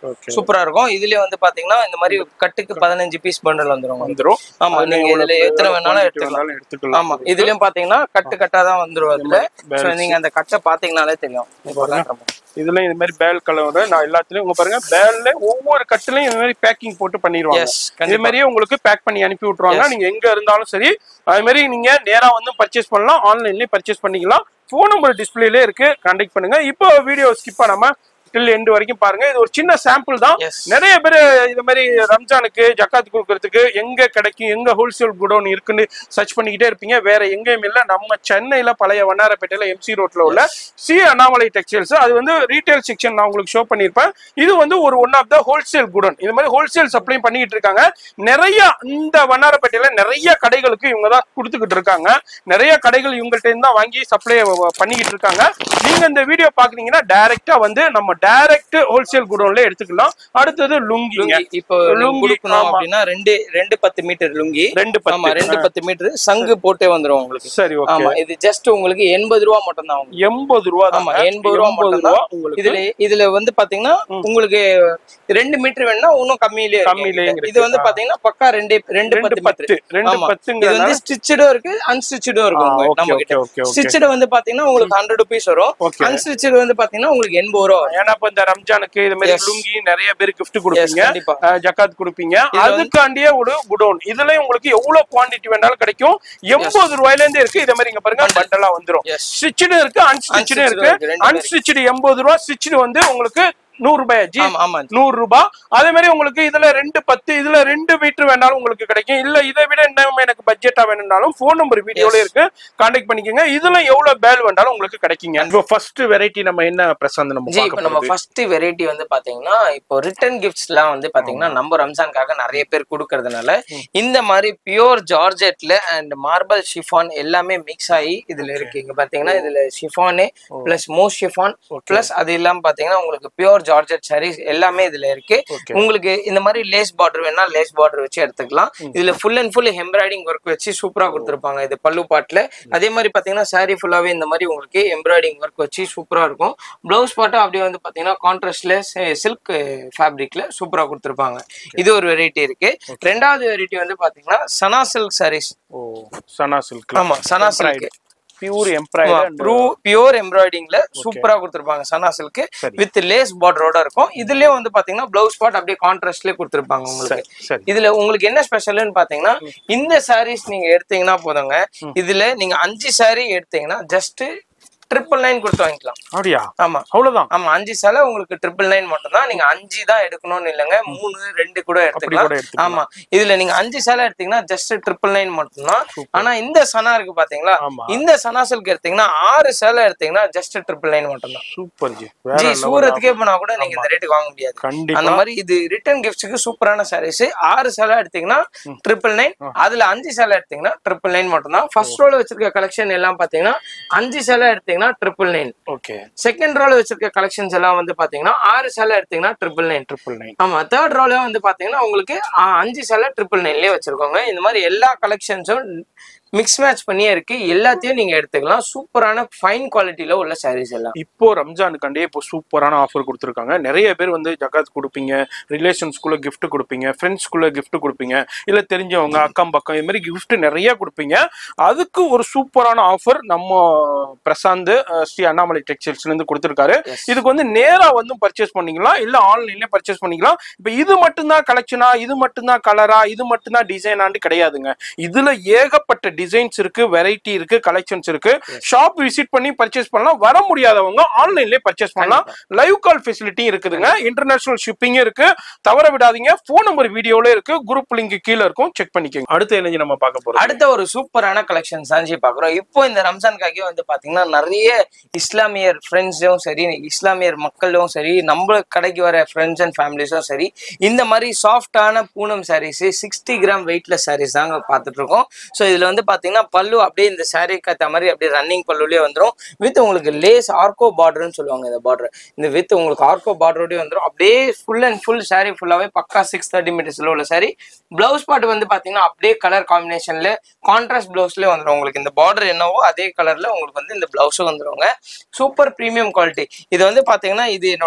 ஓகே சூப்பரா இருக்கும் இதுலயே வந்து பாத்தீங்கன்னா இந்த மாதிரி கட்டுக்கு பதினஞ்சு பீஸ் பண்டல் வந்துரும் உங்களுக்கு. வந்துரும் ஆமா நீங்க இதுல எத்தனை வேணாலும் எடுத்துக்கலாம் வேணாலும் எடுத்துக்கலாம் ஆமா இதுலயும் பாத்தீங்கன்னா கட்டு கட்டா தான் வந்துரும் அதுல So, நீங்க அந்த கட்டை பாத்தீங்கனாலே தெரியும் இப்போ காட்டுறேன். இதுல இந்த மாதிரி பேல் கலர் நான் எல்லாத்துலயும் உங்க பாருங்க பேல்ல ஒவ்வொரு கட்டுலயும் இந்த மாதிரி பேக்கிங் போட்டு பண்ணிடுவாங்க Yes, இதே கண்டிப்பா. மாதிரியே உங்களுக்கு பேக் பண்ணி அனுப்பி விட்டுருவாங்க நீங்க எங்க இருந்தாலும் சரி அது மாதிரி நீங்க நேரா வந்து பர்ச்சேஸ் பண்ணலாம் ஆன்லைன்லயே பர்ச்சேஸ் பண்ணிக்கலாம் ஃபோன் நம்பர் டிஸ்பிளேல இருக்கு கான்டாக்ட் பண்ணுங்க இப்போ வீடியோ ஸ்கிப் பண்ணாம டில் எண்டு வரைக்கும் பாருங்க இது ஒரு சின்ன சாம்பிள் தான் Yes. நிறைய பேர் இது மாதிரி ரம்ஜானுக்கு ஜக்காத் கொடுக்கறதுக்கு எங்க கிடைக்கும் எங்க ஹோல்சேல் குடோன் இருக்குன்னு சர்ச் பண்ணிக்கிட்டே இருப்பீங்க வேற எங்கேயும் இல்ல நம்ம சென்னையில பழைய வண்ணாரப்பேட்டையில எம்சி ரோட்ல உள்ள சி அண்ணாமலை டெக்ஸ்டைல்ஸ் அது வந்து ரீட்டைல் செக்ஷன் நான் உங்களுக்கு ஷோ பண்ணியிருப்பேன் இது வந்து ஒரு one of the wholesale godown இது மாதிரி ஹோல்சேல் சப்ளை பண்ணிக்கிட்டு இருக்காங்க நிறைய இந்த வண்ணாரப்பேட்டையில நிறைய கடைகளுக்கு இவங்க தான் கொடுத்துக்கிட்டு இருக்காங்க நிறைய கடைகள் இவங்கள்ட்ட இருந்து தான் வாங்கி சப்ளை பண்ணிக்கிட்டு இருக்காங்க நீங்க இந்த வீடியோ பாக்குறீங்கன்னா டைரக்டா வந்து நம்ம டைரக்ட் ஹோல்சேல் குடோன்ல எடுத்துக்கலாம் அடுத்தது லுங்கிங்க லுங்கி இப்போ லுங்கி, லுங்கி கொடுக்கணும் ஆமா. அப்படின்னா ரெண்டு ரெண்டு பத்து மீட்டர் லுங்கி ரெண்டு ஆமா பத்து ரெண்டு பத்து மீட்டர் சங்கு போட்டே வந்துரும் உங்களுக்கு சரி ஓகே ஆமா இது ஜஸ்ட் உங்களுக்கு எண்பது ரூபா மட்டும் தான் உங்களுக்கு எண்பது ரூபா ஆமா எண்பது ரூபா மட்டும் தான் உங்களுக்கு இதுல இதுல வந்து பாத்தீங்கன்னா உங்களுக்கு ரெண்டு மீட்டர் வேணும்னா இன்னும் கம்மியிலே இருக்கு. கம்மியிலே இருக்கு. இது வந்து பாத்தீங்கன்னா பக்கா ரெண்டு ரெண்டு ரெண்டு பத்து பத்து மீட்டர் ரெண்டு ஆமா. இது பத்துங்க வந்து ஸ்டிச்சடும் இருக்கு அன்ஸ்டிச்சடும் இருக்கும் ஆ, உங்க- okay, நம்ம okay, கிட்ட okay, okay. ஸ்டிச்சடு வந்து பாத்தீங்கன்னா உங்களுக்கு ஹண்ட்ரட் ருபீஸ் வரும் Okay. அன்ஸ்டிச்சடு வந்து பாத்தீங்கன்னா உங்களுக்கு எண்பது ரூபா வரும் ஏன்னா இப்ப இந்த ரம்ஜானுக்கு இது மாதிரி Yes. லுங்கி நிறைய பேர் gift Yes, கொடுப்பீங்க கண்டிப்பா அஹ், ஜக்காத் கொடுப்பீங்க இதுல வந்து- அதுக்காண்டியே ஒரு குடோன் இதுல உங்களுக்கு எவ்வளவு குவாண்டிட்டி வேணாலும் கிடைக்கும் எண்பது ரூபாயில இருந்து இருக்கு இதே மாதிரி இங்க பாருங்க பண்டலா வந்துரும் Yes. ஸ்டிச்சுடு இருக்கு அன்ஸ்டிச்சுடு Unstitched இருக்கு இருக்கு, ரெண்டு அன்ஸ்டிச்சுடு எண்பது ரூபா ஸ்டிச்சுடு வந்து உங்களுக்கு நூறு ரூபாய் ஜி ஆமா ஆமா நூறு ரூபாய் அதே மாதிரி உங்களுக்கு இதுல ரெண்டு பத்து இதுல ரெண்டு மீட்டர் வேணாலும் உங்களுக்கு கிடைக்கும் இல்ல இதை விட இன்னும் எனக்கு பட்ஜெட்டா வேணும்னாலும் போன் நம்பர் வீடியோல இருக்கு கான்டாக்ட் பண்ணிக்கோங்க இதுல எவ்வளவு பேல் வேண்டாலும் உங்களுக்கு கிடைக்குங்க இப்போ ஃபர்ஸ்ட் வெரைட்டி நம்ம என்ன பிரசாந்த் நம்ம ஜி இப்போ பார்க்க நம்ம போறது? ஃபர்ஸ்ட் வெரைட்டி வந்து பாத்தீங்கன்னா இப்போ ரிட்டர்ன் கிஃப்ட்ஸ்லாம் வந்து பாத்தீங்கன்னா நம்ம ரம்ஜானுக்காக நிறைய பேர் கொடுக்கறதுனால இந்த மாதிரி பியோர் ஜார்ஜெட்ல அண்ட் மார்பல் ஷிஃபான் எல்லாமே மிக்ஸ் ஆகி இதுல இருக்கு இங்க பாத்தீங்கன்னா இதுல chiffon plus moss chiffon plus அது இல்லாம பாத்தீங்கன்னா உங்களுக்கு பியோர் ஜார்ஜெட் சாரீஸ் எல்லாமே இதுல இருக்கு Okay. உங்களுக்கு இந்த மாதிரி லேஸ் பார்டர் வேணா லேஸ் பார்டர் வச்சு எடுத்துக்கலாம் இதுல full and full embroidering work வச்சு சூப்பரா கொடுத்துருப்பாங்க இது பல்லு பாட்டுல அதே மாதிரி பாத்தீங்கன்னா saree ஃபுல்லாவே இந்த மாதிரி உங்களுக்கு எம்ப்ராய்டிங் ஒர்க் வச்சு சூப்பரா இருக்கும் பிளவுஸ் பாட்டும் அப்படியே வந்து பாத்தீங்கன்னா கான்ட்ராஸ்ட்ல சில்க் ஃபேப்ரிக்ல சூப்பரா கொடுத்துருப்பாங்க இது ஒரு வெரைட்டி இருக்கு ரெண்டாவது வெரைட்டி வந்து பாத்தீங்கன்னா சனா சில்க் sarees ஓ சனா சில்க் ஆமா Sana silk pure embroider pure எம்ப்ராய்டிங்ல சூப்பரா கொடுத்துருப்பாங்க சனா சில்க் சரி. வித் லேஸ் பார்டரோட இருக்கும் இதுலயே வந்து பாத்தீங்கன்னா பிளவுஸ் பார்ட் அப்படியே கான்ட்ராஸ்ட்லயே கொடுத்துருப்பாங்க உங்களுக்கு சரி இதுல உங்களுக்கு என்ன ஸ்பெஷல்னு பாத்தீங்கன்னா இந்த சாரீஸ் நீங்க எடுத்தீங்கன்னா போதுங்க இதுல நீங்க அஞ்சு சாரி எடுத்தீங்கன்னா ஜஸ்ட் ட்ரிபிள் நைன் கொடுத்து வாங்கிக்கலாம் அப்படியா ஆமா அவ்வளவுதான் ஆமா அஞ்சு சேலை உங்களுக்கு ட்ரிபிள் நைன் மட்டும் தான் நீங்க அஞ்சு தான் எடுக்கணும்னு இல்லைங்க மூணு ரெண்டு கூட கூட எடுத்துக்கலாம் எடுத்துக்கலாம். ஆமா இதுல நீங்க அஞ்சு சேலை எடுத்தீங்கன்னா ஜஸ்ட் ட்ரிபிள் நைன் மட்டும் தான் ஆனா இந்த சனா இருக்கு பாத்தீங்களா ஆமா. இந்த சனா சில்க் எடுத்தீங்கன்னா ஆறு சேலை எடுத்தீங்கன்னா ஜஸ்ட் ட்ரிபிள் நைன் மட்டும் தான் சூப்பர் ஜி ஜி வேற level. சூரத்துக்கே போனா கூட நீங்க இந்த ரேட்டுக்கு வாங்க முடியாது கண்டிப்பா அந்த மாதிரி இது ரிட்டர்ன் கிஃப்ட்ஸ்க்கு சூப்பரான சாரீஸ் ஆறு சேலை எடுத்தீங்கன்னா ட்ரிபிள் நைன் அதுல அஞ்சு சேலை எடுத்தீங்கன்னா ட்ரிபிள் நைன் மட்டும் தான் ஃபர்ஸ்ட் ரோல வச்சிருக்க கலெக்ஷன் எல்லாம் பாத்தீங்கன்னா அஞ்சு சேலை எடுத்தீங்கன்னா ட்ரிபிள் நைன் ஓகே செகண்ட் ரோல வச்சிருக்க கலெக்ஷன்ஸ் எல்லாம் வந்து பாத்தீங்கன்னா ஆறு சேலை எடுத்தீங்கன்னா ட்ரிபிள் நைன் ட்ரிபிள் நைன் ஆமா தேர்ட் ரோல வந்து பாத்தீங்கன்னா உங்களுக்கு ஆ, அஞ்சு சேலை ட்ரிபிள் நைன்லயே வச்சிருக்கோங்க இந்த மாதிரி எல்லா கலெக்ஷன்ஸும் மிக்ஸ் மேட்ச் பண்ணியே இருக்கு எல்லாத்தையும் நீங்க எடுத்துக்கலாம் சூப்பரான ஃபைன் குவாலிட்டியில உள்ள சாரீஸ் எல்லாம் இப்போ ரம்ஜானுக்காண்டே இப்போ சூப்பரான ஆஃபர் கொடுத்துருக்காங்க நிறைய பேர் வந்து ஜக்காத் கொடுப்பீங்க ரிலேஷன்ஸ்குள்ள gift கொடுப்பீங்க ஃப்ரெண்ட்ஸ்குள்ள gift கொடுப்பீங்க இல்ல தெரிஞ்சவங்க அக்கம் பக்கம் இது மாதிரி gift நிறைய கொடுப்பீங்க அதுக்கு ஒரு சூப்பரான ஆஃபர் நம்ம பிரசாந்த் அஹ், ஸ்ரீ அண்ணாமலை டெக்ஸ்டைல்ஸ்ல இருந்து கொடுத்துருக்காரு Yes. இதுக்கு வந்து நேரா வந்து பர்ச்சேஸ் பண்ணிக்கலாம் இல்ல ஆன்லைன்லயே பர்ச்சேஸ் பண்ணிக்கலாம் இப்போ இது மட்டும்தான் கலெக்ஷனா இது மட்டும்தான் கலரா இது மட்டும்தான் டிசைனாண்டு கிடையாதுங்க இதுல ஏகப்பட்ட டிசைன்ஸ் இருக்கு வெரைட்டி இருக்கு கலெக்ஷன்ஸ் இருக்கு ஷாப் விசிட் பண்ணி பர்ச்சேஸ் பண்ணலாம் வர முடியாதவங்க ஆன்லைன்லயே பர்ச்சேஸ் பண்ணலாம் லைவ் கால் ஃபெசிலிட்டி இருக்குதுங்க இன்டர்நேஷனல் ஷிப்பிங் இருக்கு தவற விடாதீங்க ஃபோன் நம்பர் வீடியோல இருக்கு குரூப் லிங்க் கீழ இருக்கும் செக் பண்ணிக்கோங்க அடுத்த இணைஞ்சு நம்ம பார்க்க போறோம் அடுத்த ஒரு சூப்பரான கலெக்ஷன் சாஞ்சி பாக்குறோம் இப்போ இந்த ரம்ஜான்காகவே வந்து பாத்தீங்கன்னா நிறைய இஸ்லாமியர் ஃப்ரெண்ட்ஸும் சரி இஸ்லாமியர் மக்களும் சரி நம்ம கடைக்கு வர ஃப்ரெண்ட்ஸ் அண்ட் ஃபேமிலிஸும் சரி இந்த மாதிரி சாஃப்டான Poonam sarees sixty gram weightless sarees தாங்க பார்த்துட்டு இருக்கோம் ஸோ இதுல வந்து பாத்தீங்கன்னா பல்லு அப்படியே இந்த சாரீக்கு ஏற்ற மாதிரி அப்படியே ரன்னிங் பல்லுலயே வந்துரும் வித் உங்களுக்கு லேஸ் ஆர்கோ பார்டர்னு சொல்லுவாங்க இந்த பார்டர் இந்த வித் உங்களுக்கு ஆர்கோ பார்டரோடய வந்துரும் அப்படியே ஃபுல் அண்ட் ஃபுல் saree ஃபுல்லாவே பக்கா சிக்ஸ் தேர்ட்டி மீட்டர்ஸ்ல உள்ள saree பிளவுஸ் பார்ட் வந்து பாத்தீங்கன்னா அப்படியே கலர் காம்பினேஷன்ல கான்ட்ராஸ்ட் பிளவுஸ்ல வந்துரும் உங்களுக்கு இந்த பார்டர் என்னவோ அதே கலர்ல உங்களுக்கு வந்து இந்த பிளவுஸும் வந்துருவாங்க சூப்பர் ப்ரீமியம் குவாலிட்டி இது வந்து பாத்தீங்கன்னா இது என்னோட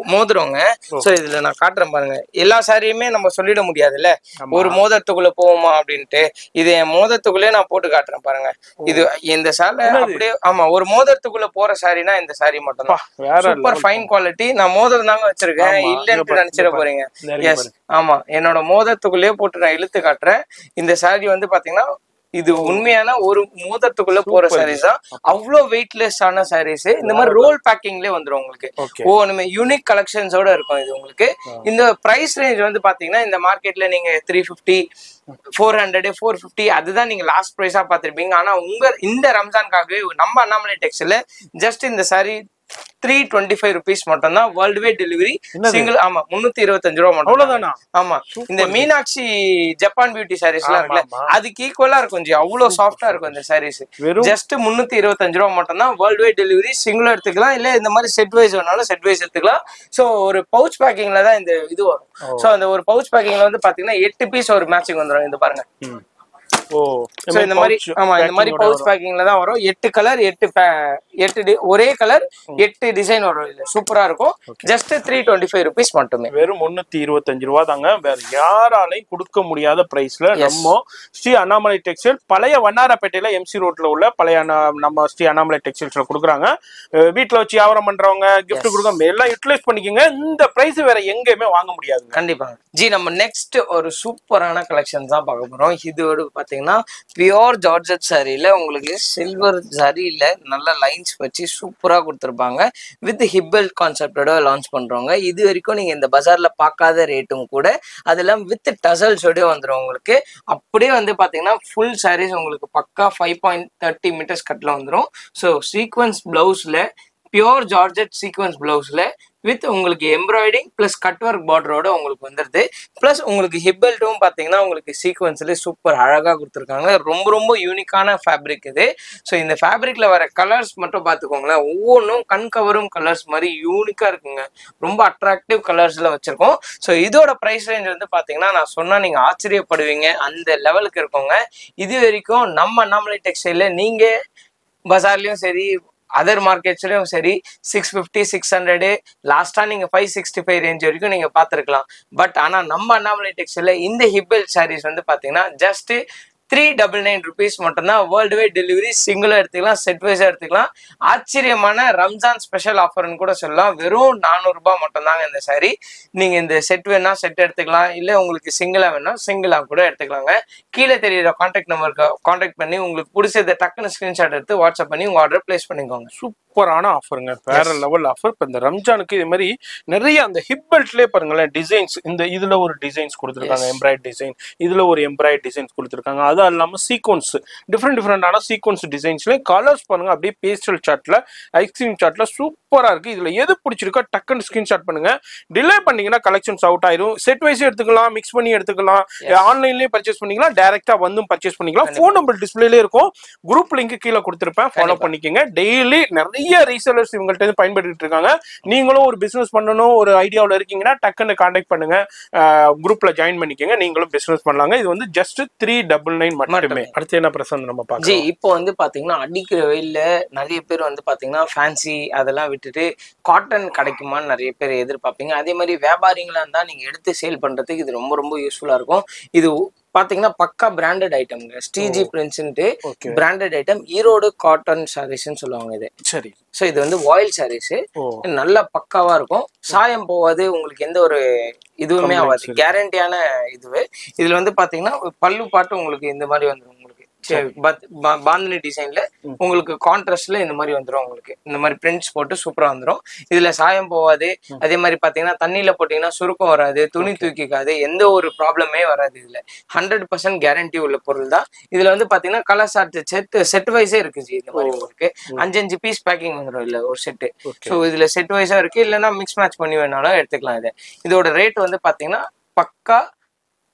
மோதிரங்க சோ இதுல நான் காட்டுறேன் பாருங்க எல்லா சாரியுமே நம்ம சொல்லிட முடியாதுல்ல ஒரு மோதிரத்துக்குள்ள போவோமா அப்படின்ட்டு இது என் மோதிரத்துக்குள்ளே நான் போட்டு காட்டுறேன் பாருங்க இது இந்த சாலை அப்படியே ஆமா ஒரு மோதிரத்துக்குள்ள போற சாரினா இந்த சாரி மட்டும் தான் வேற சூப்பர் ஃபைன் குவாலிட்டி நான் மோதிரம் தாங்க வச்சிருக்கேன் ஆமா, இங்க இல்லன்னு பாரு, நினைச்சிட இங்க பாரு. போறீங்க இந்த இருக்கு எஸ் ஆமா என்னோட மோதிரத்துக்குள்ளேயே போட்டு நான் இழுத்து காட்டுறேன் இந்த சாரி வந்து பாத்தீங்கன்னா இது உண்மையான ஒரு மோதிரத்துக்குள்ள போற சாரீஸ் தான் அவ்வளோ வெயிட்லெஸ் ஆன சாரீஸ் இந்த மாதிரி ரோல் பேக்கிங்லேயே வந்துரும் உங்களுக்கு ஓகே ஓ நம்ம யூனிக் கலெக்ஷன்ஸோட இருக்கும் இது உங்களுக்கு இந்த பிரைஸ் ரேஞ்ச் வந்து பாத்தீங்கன்னா இந்த மார்க்கெட்ல நீங்க three fifty four hundred four fifty அதுதான் நீங்க லாஸ்ட் ப்ரைஸா பார்த்திருப்பீங்க ஆனா உங்க இந்த ரம்ஜான்காகவே நம்ம அண்ணாமலை டெக்ஸ்ல ஜஸ்ட் இந்த saree three twenty five rupees மட்டும் தான் வேர்ல்டு வே டெலிவரி சிங்கிள் ஆமா முன்னூத்தி இருபத்தஞ்சு ரூபா மட்டும் அவ்வளவுதானா ஆமா இந்த மீனாட்சி ஜப்பான் பியூட்டி சாரீஸ் எல்லாம் இருக்குல்ல ஆமா. அதுக்கு ஈக்குவலா இருக்கும் ஜி அவ்வளவு சாஃப்டா இருக்கும் இந்த சாரீஸ் வெறும் ஜஸ்ட் முன்னூத்தி இருபத்தஞ்சு ரூபா மட்டும் தான் வேர்ல்டு வைட் டெலிவரி சிங்கிள் எடுத்துக்கலாம் இல்ல இந்த மாதிரி செட் வைஸ் வேணாலும் செட் வைஸ் எடுத்துக்கலாம் சோ ஒரு பவுச் பேக்கிங்ல தான் இந்த இது வரும் சோ அந்த ஒரு பவுச் பேக்கிங்ல வந்து பாத்தீங்கன்னா எட்டு பீஸ் ஒரு மேட்சிங் வந்துடும் இந்த பாருங்க ம். ஓ சோ இந்த மாதிரி ஆமா இந்த மாதிரி பவுச் பேக்கிங்ல தான் வரும் எட்டு கலர் எட்டு pa- எட்டு di- ஒரே கலர் எட்டு டிசைன் வரும் இது சூப்பரா இருக்கும் just three twenty five rupees மட்டுமே வெறும் முன்னூத்தி இருபத்தஞ்சு ரூபா தாங்க வேற யாராலையும் கொடுக்க முடியாத பிரைஸ்ல நம்ம ஸ்ரீ அண்ணாமலை டெக்ஸ்டைல் பழைய வண்ணாரப்பேட்டையில எம்சி ரோட்ல உள்ள பழைய அண்ணா- நம்ம ஸ்ரீ அண்ணாமலை டெக்ஸ்டைல்ஸ்ல கொடுக்குறாங்க அஹ் வீட்ல வச்சு வியாபாரம் பண்றவங்க gift கொடுக்குறவங்க எல்லாம் யூட்டிலைஸ் பண்ணிக்கோங்க இந்த பிரைஸ் வேற எங்கேயுமே வாங்க முடியாதுங்க கண்டிப்பாங்க ஜி நம்ம நெக்ஸ்ட் ஒரு சூப்பரான கலெக்ஷன் தான் பார்க்க போறோம் இதோட பாத்தீங்கன்னா பியோர் ஜார்ஜட் சாரியில உங்களுக்கு சில்வர் சாரியில நல்ல லைன்ஸ் வச்சு சூப்பரா கொடுத்துருப்பாங்க வித் ஹிப்பல் கான்செப்டோட லான்ச் பண்றவங்க இது வரைக்கும் நீங்க இந்த பஜார்ல பார்க்காத ரேட்டும் கூட அதெல்லாம் வித் டசல்ஸோட வந்துடும் உங்களுக்கு அப்படியே வந்து பாத்தீங்கன்னா ஃபுல் சாரீஸ் உங்களுக்கு பக்கா ஃபைவ் பாயிண்ட் தேர்ட்டி மீட்டர்ஸ் கட்டில் வந்துடும் ஸோ சீக்வன்ஸ் பிளவுஸ்ல பியோர் ஜார்ஜெட் சீக்வன்ஸ் பிளவுஸ்ல வித் உங்களுக்கு எம்ப்ராய்டிங் ப்ளஸ் கட் ஒர்க் பார்டரோட உங்களுக்கு வந்துடுது ப்ளஸ் உங்களுக்கு ஹிப்பல்ட்டும் பார்த்தீங்கன்னா உங்களுக்கு சீக்வன்ஸ்லேயே சூப்பர் அழகாக கொடுத்துருக்காங்க ரொம்ப ரொம்ப யூனிக்கான ஃபேப்ரிக் இது ஸோ இந்த ஃபேப்ரிக்ல வர கலர்ஸ் மட்டும் பார்த்துக்கோங்களேன் ஒவ்வொன்றும் கண் கவரும் கலர்ஸ் மாதிரி யூனிக்காக இருக்குங்க ரொம்ப அட்ராக்டிவ் கலர்ஸில் வச்சுருக்கோம் ஸோ இதோட ப்ரைஸ் ரேஞ்ச் வந்து பார்த்தீங்கன்னா நான் சொன்னால் நீங்கள் ஆச்சரியப்படுவீங்க அந்த லெவலுக்கு இருக்கோங்க இது வரைக்கும் நம்ம அண்ணாமலை டெக்ஸ்டைலில் நீங்கள் பஜார்லயும் சரி அதர் மார்க்கெட்ஸ்லயும் சரி சிக்ஸ் ஃபிஃப்டி சிக்ஸ் ஹண்ட்ரடு லாஸ்டா நீங்க ஃபைவ் சிக்ஸ்டி ஃபைவ் ரேஞ்ச் வரைக்கும் நீங்க பார்த்துருக்கலாம் பட் ஆனா நம்ம அண்ணாமலை டெக்ஸ்டைல இந்த ஹிப்பல் சாரீஸ் வந்து பாத்தீங்கன்னா just three double nine rupees மட்டும்தான் வேர்ல்டு வைட் டெலிவரி சிங்கிளாக எடுத்துக்கலாம் செட் வைஸாக எடுத்துக்கலாம் ஆச்சரியமான ரம்ஜான் ஸ்பெஷல் ஆஃபர்னு கூட சொல்லலாம் வெறும் நானூறுரூபா மட்டும்தாங்க இந்த saree நீங்க இந்த செட் வேணா செட் எடுத்துக்கலாம் இல்லை உங்களுக்கு சிங்கிளா வேணா சிங்கிளா கூட எடுத்துக்கலாங்க கீழே தெரியுற கான்டாக்ட் நம்பருக்கு கான்டாக்ட் பண்ணி உங்களுக்கு பிடிச்சத டக்குன்னு ஸ்கிரீன்ஷாட் எடுத்து வாட்ஸ்அப் பண்ணி உங்க ஆர்டர் பிளேஸ் பண்ணிக்கோங்க சூப்பரான ஆஃபருங்க வேற லெவல் ஆஃபர் இப்போ இந்த ரம்ஜானுக்கு இது மாதிரி நிறைய அந்த ஹிப் பெல்ட்லேயே பாருங்களேன் டிசைன்ஸ் இந்த இதுல ஒரு டிசைன்ஸ் கொடுத்துருக்காங்க எம்ப்ராய்ட் டிசைன் இதுல ஒரு எம்ப்ராய்ட் டிசைன்ஸ் கொடுத்துருக்காங்க அது இல்லாம சீக்வன்ஸ் டிஃப்ரெண்ட் டிஃப்ரெண்டான சீக்வன்ஸ் டிசைன்ஸ்ல கலர்ஸ் பாருங்க அப்படியே பேஸ்டல் சார்ட்ல ஐஸ்கிரீம் சார்ட்ல சூப்பரா இருக்கு இதுல எது பிடிச்சிருக்கோ டக்குன்னு ஸ்கிரீன்ஷாட் பண்ணுங்க டிலே பண்ணீங்கன்னா கலெக்ஷன்ஸ் அவுட் ஆயிரும் செட் வைஸ் எடுத்துக்கலாம் மிக்ஸ் பண்ணி எடுத்துக்கலாம் ஆன்லைன்லயே பர்ச்சேஸ் பண்ணிக்கலாம் டைரக்டா வந்தும் பர்ச்சேஸ் பண்ணிக்கலாம் ஃபோன் நம்பர் டிஸ்பிளேல இருக்கும் குரூப் லிங்க் கீழே கொடுத்துருப்பேன் ஃபாலோ பண்ணிக்கோங்க டெய்லி நிறைய ரீசெலர்ஸ் இவங்கள்ட்ட இருந்து பயன்படுத்திட்டு இருக்காங்க நீங்களும் ஒரு பிசினஸ் பண்ணணும் ஒரு ஐடியாவில் இருக்கீங்கன்னா டக்குன்னு கான்டாக்ட் பண்ணுங்க குரூப்ல ஜாயின் பண்ணிக்கோங்க நீங்களும் பிசினஸ் பண்ணலாங்க இது வந்து ஜஸ்ட் த்ரீ டபுள் நைன் மட்டுமே அடுத்து என்ன பிரசன்ட் நம்ம ஜி பார்க்கலாம் இப்போ வந்து பாத்தீங்கன்னா அடிக்கிற வெயில்ல நிறைய பேர் வந்து பாத்தீங்கன்னா ஃபேன்சி அதெல்லாம் விட்டுட்டு காட்டன் கிடைக்குமான்னு நிறைய பேர் எதிர்பார்ப்பீங்க அதே மாதிரி வியாபாரிங்களா இருந்தா நீங்க எடுத்து சேல் பண்றதுக்கு இது ரொம்ப ரொம்ப யூஸ்ஃபுல்லா இருக்கும் இது பாத்தீங்கன்னா பக்கா பிராண்டட் ஐட்டம்ங்க ஸ்டீஜி பிரின்ஸ்ன்ட்டு okay branded item Erode cotton சாரீஸ்ன்னு சொல்லுவாங்க இது சரி ஸோ இது வந்து வாயில் சாரீஸ் ஓ நல்ல பக்காவா இருக்கும் சாயம் போகாது உங்களுக்கு எந்த ஒரு இதுவுமே ஆகாது கேரண்டியான இதுவு இதுல வந்து பாத்தீங்கன்னா பல்லு பாட்டு உங்களுக்கு இந்த மாதிரி வந்துடும் உங்களுக்கு சரி, பத்- பா- பாந்தினி டிசைன்ல உங்களுக்கு கான்ட்ராஸ்ட்ல இந்த மாதிரி வந்துடும் உங்களுக்கு இந்த மாதிரி பிரிண்ட்ஸ் போட்டு சூப்பரா வந்துடும் இதுல சாயம் போகாது அதே மாதிரி பாத்தீங்கன்னா தண்ணியில போட்டீங்கன்னா சுருக்கம் வராது துணி தூக்கிக்காது எந்த ஒரு ப்ராப்ளமே வராது இதுல ஹண்ட்ரட் பர்சன்ட் கேரண்டி உள்ள பொருள் தான் இதுல வந்து பாத்தீங்கன்னா கலர் சார்ட் செட் செட் வைஸே இருக்கு ஜி இந்த மாதிரி உங்களுக்கு அஞ்சு அஞ்சு பீஸ் பேக்கிங் வந்துடும் இல்ல ஒரு செட்டு Okay. ஸோ இதுல செட் வைஸா இருக்கு இல்லைன்னா மிக்ஸ் மேட்ச் பண்ணி வேணாலும் எடுத்துக்கலாம் இதை இதோட ரேட் வந்து பாத்தீங்கன்னா பக்கா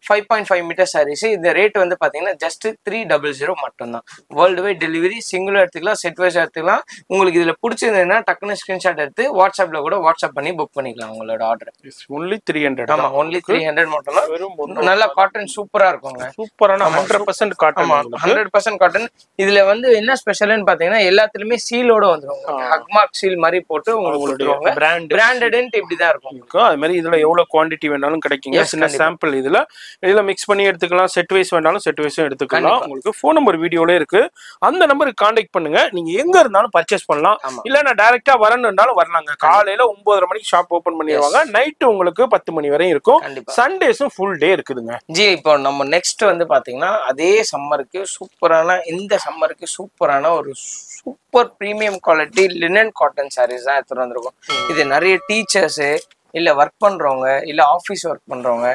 five point five metre saris இந்த ரேட் வந்து பாத்தீங்கன்னா ஜஸ்ட் த்ரீ டபுள் ஜீரோ மட்டும்தான் வேர்ல்டு வைட் டெலிவரி சிங்கிளும் எடுத்துக்கலாம் செட் வைஸ் எடுத்துக்கலாம் உங்களுக்கு இதுல பிடிச்சிருந்ததுன்னா டக்குன்னு ஸ்கிரீன்ஷாட் எடுத்து வாட்ஸ்அப்ல கூட வாட்ஸ்அப் பண்ணி புக் பண்ணிக்கலாம் உங்களோட ஆர்டர் ஒன்லி த்ரீ ஹண்ட்ரட் ஆமா ஒன்லி த்ரீ ஹண்ட்ரட் மட்டும் தான் வெறும் நல்ல காட்டன் சூப்பரா இருக்குங்க சூப்பரான ஹண்ட்ரட் பர்சன்ட் காட்டன் ஆமா ஹண்ட்ரட் பர்சன்ட் காட்டன் இதுல வந்து என்ன ஸ்பெஷல்னு பாத்தீங்கன்னா எல்லாத்துலயுமே சீலோட வந்துரும் ஹக்மார்க் சீல் மாதிரி போட்டு உங்களுக்கு கொடுத்துருவாங்க பிராண்ட் பிராண்டட் இப்படிதான் இருக்கும் இருக்கும் அது மாதிரி இதுல எவ்வளவு குவாண்டிட்டி வேணாலும் கிடைக்குங்க Yes, சின்ன கண்டிப்பா. சாம்பிள் இதுல இதுல மிக்ஸ் பண்ணி எடுத்துக்கலாம் செட் வைஸ் வேணாலும் செட் வைஸும் எடுத்துக்கலாம் கண்டிப்பா. உங்களுக்கு ஃபோன் நம்பர் வீடியோல இருக்கு அந்த நம்பருக்கு காண்டாக்ட் பண்ணுங்க நீங்க எங்க இருந்தாலும் பர்ச்சேஸ் பண்ணலாம் ஆமா. இல்ல நான் டைரக்டா வரணும்னாலும் வரலாங்க காலையில ஒன்பதரை மணிக்கு ஷாப் ஓபன் பண்ணிடுவாங்க நைட்டு உங்களுக்கு பத்து மணி வரையும் இருக்கும் கண்டிப்பா சண்டேஸும் ஃபுல் டே இருக்குதுங்க ஜி இப்போ நம்ம நெக்ஸ்ட் வந்து பாத்தீங்கன்னா அதே சம்மருக்கு சூப்பரான இந்த சம்மருக்கு சூப்பரான ஒரு super premium quality linen cotton sarees தான் எடுத்துட்டு வந்திருக்கோம் இது நிறைய டீச்சர்ஸ் இல்ல ஒர்க் பண்றவங்க இல்ல ஆஃபீஸ் ஒர்க் பண்றவங்க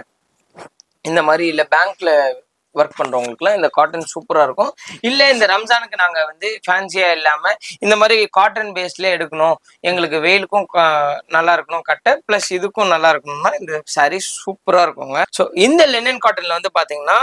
இந்த மாதிரி இல்ல பேங்க்ல ஒர்க் பண்றவங்களுக்குலாம் இந்த காட்டன் சூப்பரா இருக்கும் இல்ல இந்த ரம்ஜானுக்கு நாங்க வந்து ஃபேன்சியா இல்லாம இந்த மாதிரி காட்டன் பேஸ்ல எடுக்கணும் எங்களுக்கு வெயிலுக்கும் கா- நல்லா இருக்கணும் கட்ட பிளஸ் இதுக்கும் நல்லா இருக்கணும்னா இந்த saree சூப்பரா இருக்குங்க ஸோ இந்த லெனன் காட்டன்ல வந்து பாத்தீங்கன்னா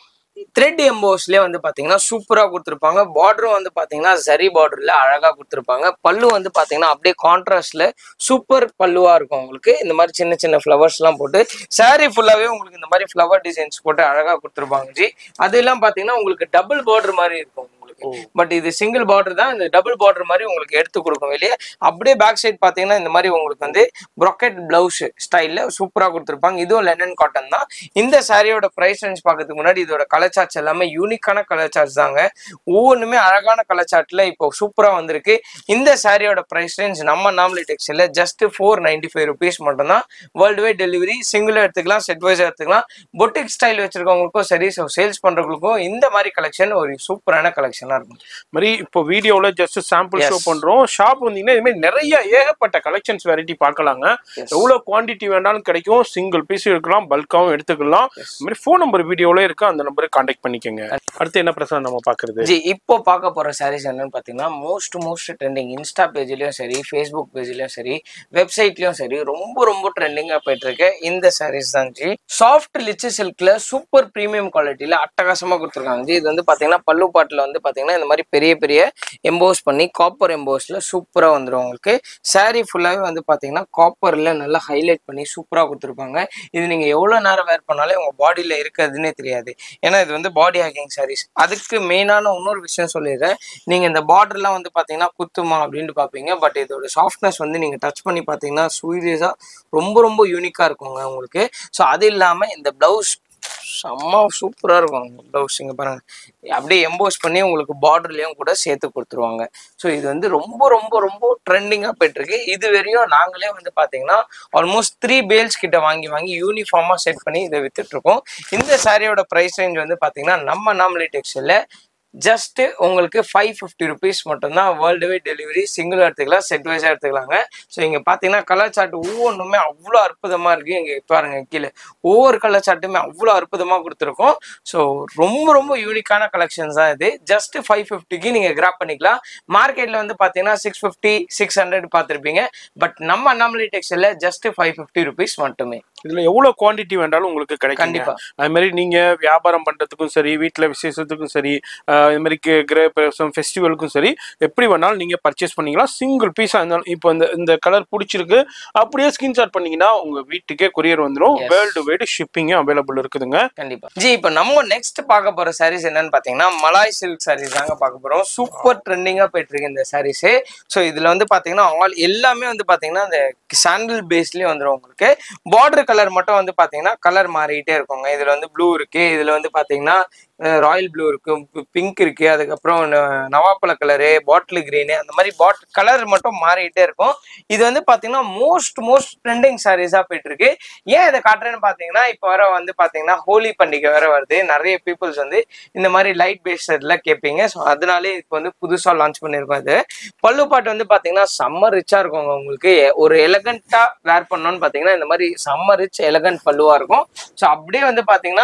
த்ரெட் எம்போஸ்லயே வந்து பாத்தீங்கன்னா சூப்பரா கொடுத்துருப்பாங்க பார்டரும் வந்து பாத்தீங்கன்னா ஜரி பார்டர்ல அழகா கொடுத்துருப்பாங்க பல்லு வந்து பாத்தீங்கன்னா அப்படியே கான்ட்ராஸ்ட்ல சூப்பர் பல்லுவா இருக்கும் உங்களுக்கு இந்த மாதிரி சின்ன சின்ன ஃப்ளவர்ஸ் எல்லாம் போட்டு saree ஃபுல்லாவே உங்களுக்கு இந்த மாதிரி ஃப்ளவர் டிசைன்ஸ் போட்டு அழகா கொடுத்துருப்பாங்க ஜி அதெல்லாம் பாத்தீங்கன்னா உங்களுக்கு டபுள் பார்டர் மாதிரி இருக்கும் உங்களுக்கு பட் இது சிங்கிள் பார்டர் தான் இந்த டபுள் பார்டர் மாதிரி உங்களுக்கு எடுத்து கொடுக்கும் வெளியே அப்படியே பேக் சைடு பாத்தீங்கன்னா இந்த மாதிரி உங்களுக்கு வந்து ப்ரொக்கெட் பிளவுஸ் ஸ்டைல்ல சூப்பரா கொடுத்துருப்பாங்க இதுவும் லெனன் காட்டன் தான் இந்த சாரியோட பிரைஸ் ரேஞ்ச் பார்க்கறதுக்கு முன்னாடி இதோட கலர் சார்ட்ஸ் எல்லாமே யூனிக்கான கலர் சார்ட்ஸ் தாங்க ஒவ்வொன்றுமே அழகான கலர் சார்ட்ல இப்போ சூப்பரா வந்திருக்கு இந்த சாரியோட பிரைஸ் ரேஞ்ச் நம்ம நாமலி டெக்ஸ்டைல just four ninety five rupees மட்டும் தான் வேர்ல்டு வைட் டெலிவரி சிங்கிள் எடுத்துக்கலாம் செட் வைஸ் எடுத்துக்கலாம் பொட்டிக் ஸ்டைல் வச்சிருக்கவங்களுக்கும் சரி ஸோ சேல்ஸ் பண்றவங்களுக்கும் இந்த மாதிரி கலெக்ஷன் ஒரு சூப்பரான கலெக்ஷனா இருக்கும் மாதிரி இப்போ வீடியோல ஜஸ்ட் சாம்பிள் Yes. ஷோ பண்றோம் ஷாப் வந்தீங்கன்னா இது மாதிரி நிறைய ஏகப்பட்ட கலெக்ஷன்ஸ் வெரைட்டி பார்க்கலாங்க Yes. எவ்வளவு குவாண்டிட்டி வேணாலும் கிடைக்கும் சிங்கிள் பீஸ் எடுக்கலாம் பல்காவும் எடுத்துக்கலாம் Yes. இந்த மாதிரி ஃபோன் நம்பர் வீடியோல இருக்கு அந்த நம்பருக்கு காண்டாக்ட் பண்ணிக்கோங்க அடுத்து என்ன பிரசாத் நம்ம பாக்குறது ஜி இப்போ பார்க்க போற சாரீஸ் என்னன்னு பார்த்தீங்கன்னா மோஸ்ட் மோஸ்ட் ட்ரெண்டிங் இன்ஸ்டா பேஜ்லயும் சரி ஃபேஸ்புக் பேஜ்லயும் சரி வெப்சைட்லயும் சரி ரொம்ப ரொம்ப ட்ரெண்டிங்கா போயிட்டு இருக்கு இந்த சாரீஸ் தான் ஜி சாஃப்ட் லிச்சு சில்க்ல சூப்பர் ப்ரீமியம் குவாலிட்டியில அட்டகாசமா கொடுத்துருக்காங்க ஜி இது வந்து பாத்தீங்கன்னா பல்லு பாட்டுல வந்து பாத்தீங்கன்னா இந்த மாதிரி பெரிய பெரிய எம்போஸ் பண்ணி காப்பர் எம்போஸ்ல சூப்பரா வந்துடும் உங்களுக்கு saree ஃபுல்லாவே வந்து பாத்தீங்கன்னா காப்பர்ல நல்லா ஹைலைட் பண்ணி சூப்பரா கொடுத்துருப்பாங்க இது நீங்க எவ்வளவு நேரம் வேர் பண்ணாலும் உங்க பாடியில இருக்கிறதுனே தெரியாது ஏன்னா இது வந்து பாடி ஹேக்கிங் சாரீஸ் அதுக்கு மெயினான இன்னொரு விஷயம் சொல்லிடுறேன் நீங்க இந்த பார்டர்லாம் வந்து பாத்தீங்கன்னா குத்துமா அப்படின்ட்டு பாப்பீங்க பட் இதோட சாஃப்ட்னஸ் வந்து நீங்க டச் பண்ணி பாத்தீங்கன்னா சூரியஸா ரொம்ப ரொம்ப யூனிக்கா இருக்குங்க உங்களுக்கு ஸோ அது இல்லாம இந்த பிளவுஸ் செம்ம சூப்பரா இருக்கும் பிளவுஸ் இங்க பாருங்க அப்படியே எம்போஸ் பண்ணி உங்களுக்கு பார்டர்லயும் கூட சேர்த்து கொடுத்துருவாங்க ஸோ இது வந்து ரொம்ப ரொம்ப ரொம்ப ட்ரெண்டிங்கா போயிட்டு இருக்கு இது வரையும் நாங்களே வந்து பாத்தீங்கன்னா ஆல்மோஸ்ட் த்ரீ பேல்ஸ் கிட்ட வாங்கி வாங்கி யூனிஃபார்மா செட் பண்ணி இதை வித்துட்டு இருக்கோம் இந்த சாரியோட பிரைஸ் ரேஞ்ச் வந்து பாத்தீங்கன்னா நம்ம நாமலி டெக்ஸ்டைல ஜஸ்ட் உங்களுக்கு ஃபைவ் ஃபிஃப்டி ருபீஸ் மட்டும்தான் வேர்ல்டு வைட் டெலிவரி சிங்கிள் எடுத்துக்கலாம் செட் வைஸாக எடுத்துக்கலாங்க ஸோ இங்கே பார்த்தீங்கன்னா கலர் சார்ட் ஒவ்வொன்றுமே அவ்வளோ அற்புதமாக இருக்குது இங்கே பாருங்க கீழே ஒவ்வொரு கலர் சார்ட்டுமே அவ்வளோ அற்புதமாக கொடுத்துருக்கோம் ஸோ ரொம்ப ரொம்ப யூனிக்கான கலெக்ஷன்ஸ் தான் இது ஜஸ்ட் ஃபைவ் ஃபிஃப்டிக்கு நீங்கள் கிராப் பண்ணிக்கலாம் மார்க்கெட்டில் வந்து பார்த்தீங்கன்னா சிக்ஸ் ஃபிஃப்டி சிக்ஸ் ஹண்ட்ரட் பார்த்துருப்பீங்க பட் நம்ம அண்ணாமலை டெக்ஸ்டைல ஜஸ்ட் ஃபைவ் ஃபிஃப்டி ருபீஸ் மட்டுமே இதுல எவ்வளவு குவாண்டிட்டி வேண்டாலும் உங்களுக்கு கிடைக்கும் கண்டிப்பா. அது மாதிரி நீங்க வியாபாரம் பண்றதுக்கும் சரி வீட்ல விசேஷத்துக்கும் சரி ஆஹ் இது மாதிரி கி- கிரக பிரவேசம் ஃபெஸ்டிவலுக்கும் சரி எப்படி வேணாலும் நீங்க பர்ச்சேஸ் பண்ணிக்கலாம் சிங்கிள் பீஸா இருந்தாலும் இப்போ இந்த இந்த கலர் பிடிச்சிருக்கு அப்படியே ஸ்கிரீன்ஷாட் பண்ணீங்கன்னா உங்க வீட்டுக்கே கொரியர் வந்துடும் Yes. வேர்ல்டு வைடு ஷிப்பிங்கும் அவைலபிள் இருக்குதுங்க கண்டிப்பா ஜி இப்போ நம்ம நெக்ஸ்ட் பார்க்க போற சாரீஸ் என்னன்னு பாத்தீங்கன்னா மலாய் சில்க் சாரீஸ் தாங்க பார்க்க போறோம் சூப்பர் ட்ரெண்டிங்கா போயிட்டு இருக்கு இந்த சாரீஸ் ஸோ இதுல வந்து பாத்தீங்கன்னா ஆல் எல்லாமே வந்து பாத்தீங்கன்னா இந்த சாண்டில் பேஸ்லயே வந்துடும் உங்களுக்கு பார்டர் கலர் மட்டும் வந்து பாத்தீங்கன்னா கலர் மாறிக்கிட்டே இருக்குங்க இதுல வந்து ப்ளூ இருக்கு இதுல வந்து பாத்தீங்கன்னா ராயல் ப்ளூ இருக்கு பிங்க் இருக்கு அதுக்கப்புறம் ந- நவாப்பழ கலரு பாட்டில் கிரீனு அந்த மாதிரி பாட் கலர் மட்டும் மாறிக்கிட்டே இருக்கும் இது வந்து பாத்தீங்கன்னா மோஸ்ட் மோஸ்ட் ட்ரெண்டிங் சாரீஸா போயிட்டு இருக்கு ஏன் இதை காட்டுறேன்னு பாத்தீங்கன்னா இப்போ வர வந்து பாத்தீங்கன்னா ஹோலி பண்டிகை வேற வருது நிறைய பீப்புள்ஸ் வந்து இந்த மாதிரி லைட் பேஸ்ட்ல கேட்பீங்க ஸோ அதனாலே இப்போ வந்து புதுசா லான்ச் பண்ணியிருக்கோம் இது பல்லு பாட்டு வந்து பாத்தீங்கன்னா செம்ம ரிச்சா இருக்குங்க உங்களுக்கு ஒரு எலகண்டா வேர் பண்ணோம்னு பாத்தீங்கன்னா இந்த மாதிரி செம்ம ரிச் எலகண்ட் பல்லுவா இருக்கும் ஸோ அப்படியே வந்து பாத்தீங்கன்னா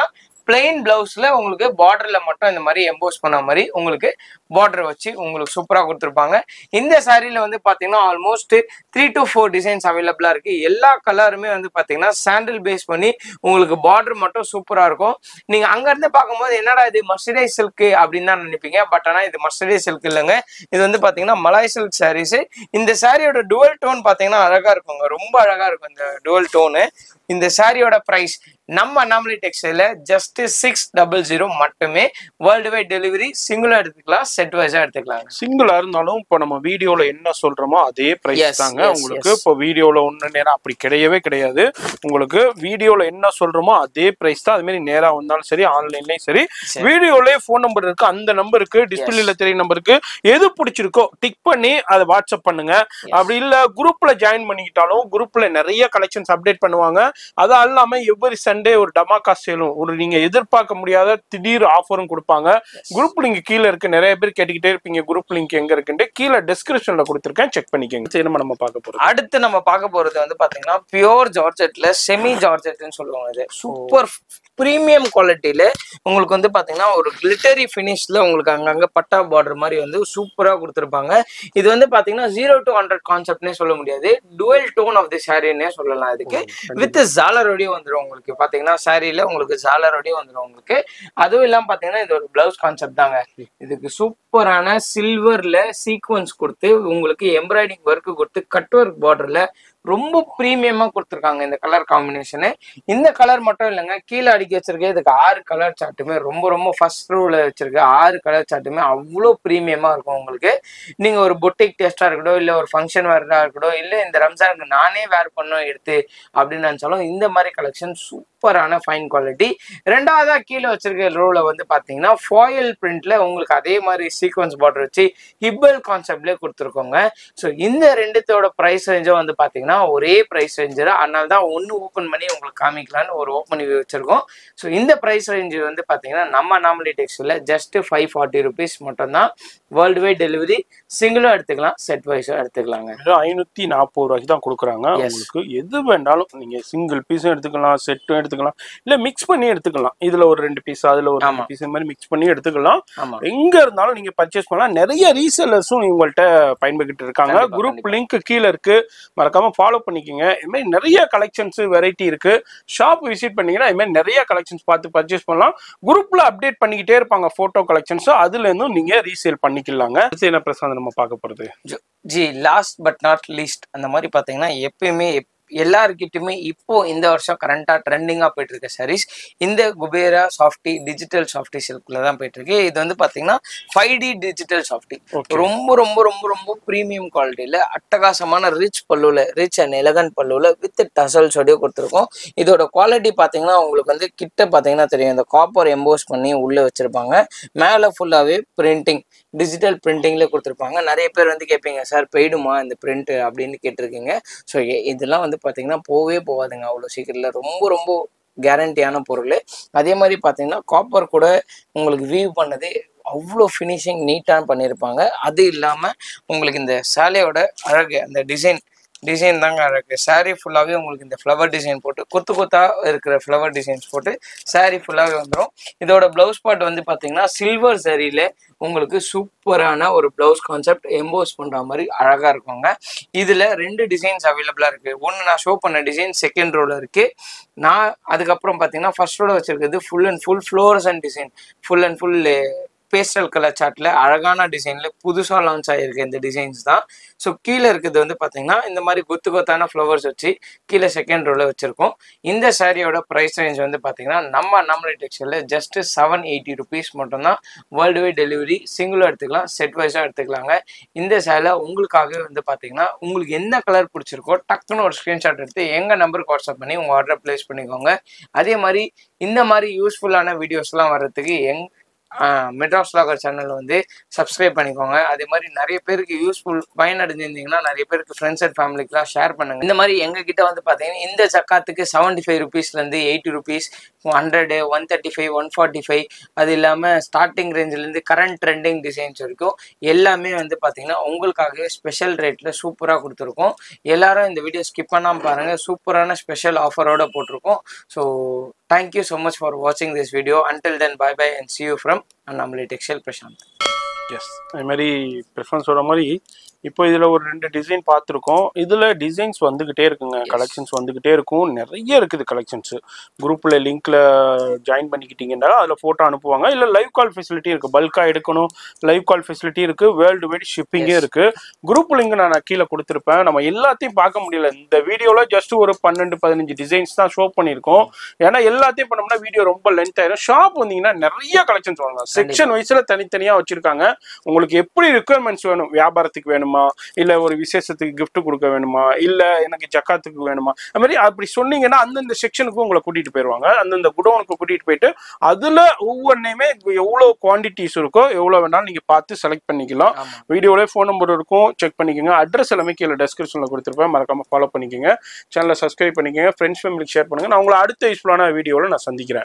பிளெயின் பிளவுஸ்ல உங்களுக்கு பார்டர்ல மட்டும் இந்த மாதிரி எம்போஸ் பண்ண மாதிரி உங்களுக்கு பார்டர் வச்சு உங்களுக்கு சூப்பரா கொடுத்துருப்பாங்க இந்த சாரியில வந்து பாத்தீங்கன்னா almost three to four designs அவைலபிளா இருக்கு எல்லா கலருமே வந்து பாத்தீங்கன்னா சாண்டில் பேஸ் பண்ணி உங்களுக்கு பார்டர் மட்டும் சூப்பரா இருக்கும் நீங்க அங்க இருந்து பார்க்கும்போது என்னடா இது மஸ்டரைஸ் சில்க் அப்படின்னு தான் நினைப்பீங்க பட் ஆனா இது மஸ்டரைஸ் சில்க் இல்லைங்க இது வந்து பாத்தீங்கன்னா மலாய் சில்க் சாரீஸ் இந்த சாரியோட டுவல் டோன் பாத்தீங்கன்னா அழகா இருக்குங்க ரொம்ப அழகா இருக்கும் இந்த டுவல் டோனு இந்த சாரியோட பிரைஸ் நம்ம அண்ணாமலை டெக்ஸ்டைல ஜஸ்ட் சிக்ஸ் டபுள் ஜீரோ மட்டுமே வேர்ல்டு வைட் டெலிவரி சிங்கிளா எடுத்துக்கலாம் செட் வைஸா எடுத்துக்கலாம் சிங்கிளா இருந்தாலும் இப்போ நம்ம வீடியோல என்ன சொல்றோமோ அதே Yes, பிரைஸ் தாங்க yes, உங்களுக்கு yes. இப்போ வீடியோல ஒண்ணு நேரம் அப்படி கிடையவே கிடையாது உங்களுக்கு வீடியோல என்ன சொல்றோமோ அதே பிரைஸ் தான் அது மாதிரி நேரா வந்தாலும் சரி ஆன்லைன்லயும் சரி சரி. வீடியோலயே ஃபோன் நம்பர் இருக்கு அந்த நம்பருக்கு டிஸ்பிளேல தெரிய நம்பருக்கு எது பிடிச்சிருக்கோ டிக் பண்ணி அதை வாட்ஸ்அப் பண்ணுங்க அப்படி இல்ல குரூப்ல ஜாயின் பண்ணிக்கிட்டாலும் குரூப்ல நிறைய கலெக்ஷன்ஸ் அப்டேட் பண்ணுவாங்க அது இல்லாம எவ்வரி சண்டே ஒரு டமாக்கா சேலும் ஒரு நீங்க எதிர்பார்க்க முடியாத திடீர் ஆஃபரும் கொடுப்பாங்க குரூப் லிங்க் கீழே இருக்கு நிறைய பேர் கேட்டுக்கிட்டே இருப்பீங்க குரூப் லிங்க் எங்க இருக்குன்ட்டு கீழே டிஸ்கிரிப்ஷன்ல கொடுத்துருக்கேன் செக் பண்ணிக்கோங்க சரி நம்ம நம்ம பார்க்க போறோம் அடுத்து நம்ம பார்க்க போறது வந்து பாத்தீங்கன்னா பியோர் ஜார்ஜெட்ல செமி ஜார்ஜெட்னு சொல்லுவாங்க இது சூப்பர் ப்ரீமியம் குவாலிட்டியில உங்களுக்கு வந்து பாத்தீங்கன்னா ஒரு கிளிட்டரி ஃபினிஷ்ல உங்களுக்கு அங்கங்க பட்டா பார்டர் மாதிரி வந்து சூப்பரா கொடுத்துருப்பாங்க இது வந்து பாத்தீங்கன்னா ஜீரோ டு ஹண்ட்ரட் கான்செப்ட்னே சொல்ல முடியாது டுவெல் டோன் ஆஃப் தி சாரின்னே சொல்லலாம் இதுக்கு வித் ஜாலரோடய வந்துடும் உங்களுக்கு பாத்தீங்கன்னா சாரியில உங்களுக்கு ஜாலரோடய வந்துடும் உங்களுக்கு அதுவும் இல்லாம பாத்தீங்கன்னா இது ஒரு பிளவுஸ் கான்செப்ட் தாங்க இதுக்கு சூப்பரான சில்வர்ல சீக்வன்ஸ் கொடுத்து உங்களுக்கு எம்ப்ராய்டிங் ஒர்க் கொடுத்து கட் ஒர்க் பார்டர்ல ரொம்ப ப்ரீமியமா கொடுத்துருக்காங்க இந்த கலர் காம்பினேஷனு இந்த கலர் மட்டும் இல்லைங்க கீழே அடுக்கி வச்சிருக்க இதுக்கு ஆறு கலர் சார்ட்டுமே ரொம்ப ரொம்ப ஃபர்ஸ்ட் ரூல வச்சிருக்க ஆறு கலர் சார்ட்டுமே அவ்வளோ ப்ரீமியமா இருக்கும் உங்களுக்கு நீங்க ஒரு பொட்டிக் டேஸ்டா இருக்கட்டும் இல்ல ஒரு ஃபங்க்ஷன் வேறா இருக்கட்டும் இல்ல இந்த ரம்ஜானுக்கு நானே வேர் பண்ணும் எடுத்து அப்படின்னு நினைச்சாலும் இந்த மாதிரி கலெக்ஷன் சூப்பரான ஃபைன் குவாலிட்டி ரெண்டாவதா கீழே வச்சிருக்க ரோல வந்து பாத்தீங்கன்னா ஃபாயில் பிரிண்ட்ல உங்களுக்கு அதே மாதிரி சீக்வன்ஸ் பார்டர் வச்சு ஹிப்பல் கான்செப்ட்லேயே கொடுத்துருக்கோங்க ஸோ இந்த ரெண்டுத்தோட ப்ரைஸ் ரேஞ்சும் வந்து பாத்தீங்கன்னா ஒரே ப்ரைஸ் ரேஞ்சு அதனால தான் ஒன்று ஓப்பன் பண்ணி உங்களுக்கு காமிக்கலான்னு ஒரு ஓப்பன் பண்ணி வச்சிருக்கோம் ஸோ இந்த ப்ரைஸ் ரேஞ்சு வந்து பாத்தீங்கன்னா நம்ம நாமலி textile just five forty rupees மட்டும்தான் வேர்ல்டு வைட் டெலிவரி சிங்கிளும் எடுத்துக்கலாம் செட் வைஸும் எடுத்துக்கலாங்க வெறும் ஐநூத்தி நாற்பது ரூபாய்க்கு தான் கொடுக்குறாங்க Yes. உங்களுக்கு எது வேண்டாலும் நீங்க சிங்கிள் பீஸும் எடுத்துக்கலாம் செட்டும் எடுத்துக்கலாம் இல்ல மிக்ஸ் பண்ணி எடுத்துக்கலாம் இதுல ஒரு ரெண்டு பீஸ் அதுல ஒரு ஆமா. ரெண்டு பீஸ் இந்த மாதிரி மிக்ஸ் பண்ணி எடுத்துக்கலாம் ஆமா எங்க இருந்தாலும் நீங்க பர்ச்சேஸ் பண்ணலாம் நிறைய ரீசெல்லர்ஸும் உங்கள்ட்ட பயன்பட்டு இருக்காங்க கண்டிப்பா, குரூப் கண்டிப்பா. லிங்க் கீழே இருக்கு மறக்காம ஃபாலோ பண்ணிக்கோங்க இது மாதிரி நிறைய கலெக்ஷன்ஸ் வெரைட்டி இருக்கு ஷாப் விசிட் பண்ணீங்கன்னா இது மாதிரி நிறைய கலெக்ஷன்ஸ் பார்த்து பர்ச்சேஸ் பண்ணலாம் குரூப்ல அப்டேட் பண்ணிக்கிட்டே இருப்பாங்க போட்டோ கலெக்ஷன்ஸ் அதுல இருந்தும் நீங்க ரீசேல் பண்ணிக்கலாங்க அடுத்து என்ன பிரசாந்த் நம்ம பார்க்க போறது ஜோ- ji last but not least அந்த மாதிரி பார்த்தீங்கன்னா எப்பயுமே எப்- எல்லாருக்கிட்டுமே இப்போ இந்த வருஷம் கரண்டா ட்ரெண்டிங்கா போயிட்டு இருக்க சாரீஸ் இந்த குபேரா சாஃப்டி டிஜிட்டல் சாஃப்டி சில்க்ல தான் போயிட்டு இருக்கு இது வந்து பாத்தீங்கன்னா ஃபைவ் டி டிஜிட்டல் சாஃப்டி Okay. ரொம்ப ரொம்ப ரொம்ப ரொம்ப ப்ரீமியம் குவாலிட்டியில அட்டகாசமான ரிச் பல்லுல ரிச் அண்ட் எலகன் பல்லுல வித் டசல்ஸோடய கொடுத்துருக்கோம் இதோட குவாலிட்டி பாத்தீங்கன்னா உங்களுக்கு வந்து கிட்ட பாத்தீங்கன்னா தெரியும் இந்த காப்பர் எம்போஸ் பண்ணி உள்ள வச்சிருப்பாங்க மேல ஃபுல்லாவே பிரிண்டிங் டிஜிட்டல் பிரிண்டிங்ல கொடுத்துருப்பாங்க நிறைய பேர் வந்து கேட்பீங்க சார் போயிடுமா இந்த பிரிண்ட் அப்படின்னு கேட்டிருக்கீங்க ஸோ இதெல்லாம் வந்து பாத்தீங்கன்னா போவே போகாதுங்க அவ்வளோ சீக்கிரத்தில் ரொம்ப ரொம்ப கேரண்டியான பொருள் அதே மாதிரி பார்த்தீங்கன்னா காப்பர் கூட உங்களுக்கு வியூ பண்ணது அவ்வளோ ஃபினிஷிங் நீட்டாக பண்ணியிருப்பாங்க அது இல்லாமல் உங்களுக்கு இந்த சேலையோட அழகு அந்த டிசைன் டிசைன் தாங்க அழகு saree ஃபுல்லாகவே உங்களுக்கு இந்த ஃப்ளவர் டிசைன் போட்டு கொத்து கொத்தா இருக்கிற ஃப்ளவர் டிசைன்ஸ் போட்டு saree ஃபுல்லாகவே வந்துடும் இதோட ப்ளவுஸ் பார்ட் வந்து பார்த்தீங்கன்னா சில்வர் சரியில் உங்களுக்கு சூப்பரான ஒரு ப்ளவுஸ் கான்செப்ட் எம்போஸ் பண்ணுற மாதிரி அழகாக இருக்குங்க இதில் ரெண்டு டிசைன்ஸ் அவைலபிளாக இருக்குது ஒன்று நான் ஷோ பண்ண டிசைன் செகண்ட் ரோல இருக்குது நான் அதுக்கப்புறம் பார்த்தீங்கன்னா ஃபர்ஸ்ட் ரோல வச்சிருக்கிறது full and full flowers and design full and full pastel colour சார்ட்ல அழகான டிசைன்ல புதுசா லான்ச் ஆகிருக்கு இந்த டிசைன்ஸ் தான் ஸோ கீழே இருக்கிறது வந்து பாத்தீங்கன்னா இந்த மாதிரி கொத்து கொத்தான ஃப்ளவர்ஸ் வச்சு கீழே செகண்ட் ரோல வச்சிருக்கோம் இந்த சாரியோட ப்ரைஸ் ரேஞ்ச் வந்து பாத்தீங்கன்னா நம்ம நம்மளை டெக்ஸ்டைல ஜஸ்ட் செவன் எயிட்டி ருபீஸ் மட்டும்தான் வேர்ல்டு வைட் டெலிவரி சிங்கிளும் எடுத்துக்கலாம் செட் வைஸாக எடுத்துக்கலாங்க இந்த சேலை உங்களுக்காகவே வந்து பாத்தீங்கன்னா உங்களுக்கு என்ன கலர் பிடிச்சிருக்கோ டக்குன்னு ஒரு ஸ்க்ரீன்ஷாட் எடுத்து எங்க நம்பருக்கு வாட்ஸ்அப் பண்ணி உங்க ஆர்டர் பிளேஸ் பண்ணிக்கோங்க அதே மாதிரி இந்த மாதிரி யூஸ்ஃபுல்லான வீடியோஸ்லாம் வர்றதுக்கு எங் மெட்ராஸ் லாகர் சேனல் வந்து சப்ஸ்கிரைப் பண்ணிக்கோங்க அதே மாதிரி நிறைய பேருக்கு யூஸ்ஃபுல் பயனடைஞ்சிருந்தீங்கன்னா நிறைய பேருக்கு ஃப்ரெண்ட்ஸ் அண்ட் ஃபேமிலிக்குலாம் ஷேர் பண்ணுங்க இந்த மாதிரி எங்க கிட்ட வந்து பார்த்தீங்கன்னா இந்த ஜக்காத்துக்கு செவன்டி ஃபைவ் ருபீஸ்லேருந்து eighty rupees hundred one thirty five one forty five அது இல்லாமல் ஸ்டார்டிங் ரேஞ்சிலேருந்து கரண்ட் ட்ரெண்டிங் டிசைன்ஸ் வரைக்கும் எல்லாமே வந்து பார்த்தீங்கன்னா உங்களுக்காகவே ஸ்பெஷல் ரேட்டில் சூப்பராக கொடுத்துருக்கோம் எல்லாரும் இந்த வீடியோ ஸ்கிப் பண்ணாமல் பாருங்கள் சூப்பரான ஸ்பெஷல் ஆஃபரோட போட்டிருக்கோம் so thank you so much for வாட்சிங் this video until then bye bye and see you from Annamalai textile Prashanth S அது மாதிரி ப்ரிஃபரன்ஸ் சொல்ற மாதிரி இப்போ இதுல ஒரு ரெண்டு டிசைன் பார்த்துருக்கோம் இதுல டிசைன்ஸ் வந்துகிட்டே இருக்குங்க கலெக்ஷன்ஸ் வந்துகிட்டே இருக்கும் நிறைய இருக்குது கலெக்ஷன்ஸ் குரூப்ல லிங்க்ல ஜாயின் பண்ணிக்கிட்டீங்கன்னா அதுல போட்டோ அனுப்புவாங்க இல்ல லைவ் கால் ஃபெசிலிட்டி இருக்கு பல்கா எடுக்கணும் லைவ் கால் ஃபெசிலிட்டி இருக்கு வேர்ல்டு வைட் ஷிப்பிங்கே இருக்கு குரூப் லிங்க் நான் கீழே கொடுத்துருப்பேன் நம்ம எல்லாத்தையும் பார்க்க முடியல இந்த வீடியோல ஜஸ்ட் ஒரு பன்னெண்டு பதினஞ்சு டிசைன்ஸ் தான் ஷோ பண்ணியிருக்கோம் ஏன்னா எல்லாத்தையும் பண்ணோம்னா வீடியோ ரொம்ப லென்த் ஆயிரும் ஷாப் வந்தீங்கன்னா நிறைய கலெக்ஷன்ஸ் வாங்கலாம் செக்ஷன் வைஸ்ல தனித்தனியா வச்சிருக்காங்க உங்களுக்கு எப்படி ரெக்குயர்மெண்ட்ஸ் வேணும் வியாபாரத்துக்கு வேணுமா இல்ல ஒரு விசேஷத்துக்கு gift கொடுக்க வேணுமா இல்ல எனக்கு ஜக்காத்துக்கு வேணுமா அது மாதிரி அப்படி சொன்னீங்கன்னா அந்தந்த செக்ஷனுக்கு உங்களை கூட்டிட்டு போயிருவாங்க அந்தந்த குடோனுக்கு கூட்டிட்டு போயிட்டு அதுல ஒவ்வொன்றையுமே எவ்வளவு குவான்டிட்டிஸ் இருக்கோ எவ்வளவு வேணாலும் நீங்க பார்த்து செலக்ட் பண்ணிக்கலாம் ஆமா வீடியோல ஃபோன் நம்பர் இருக்கும் செக் பண்ணிக்கோங்க அட்ரஸ் எல்லாமே கீழே டெஸ்கிரிப்ஷன்ல கொடுத்துருப்பேன் மறக்காம ஃபாலோ பண்ணிக்கோங்க சேனலை சப்ஸ்கிரைப் பண்ணிக்கோங்க ஃப்ரெண்ட்ஸ் ஃபேமிலிக்கு ஷேர் பண்ணுங்க நான் உங்களை அடுத்த யூஸ்ஃபுல்லான வீடியோவில் நான் சந்திக்கிறேன்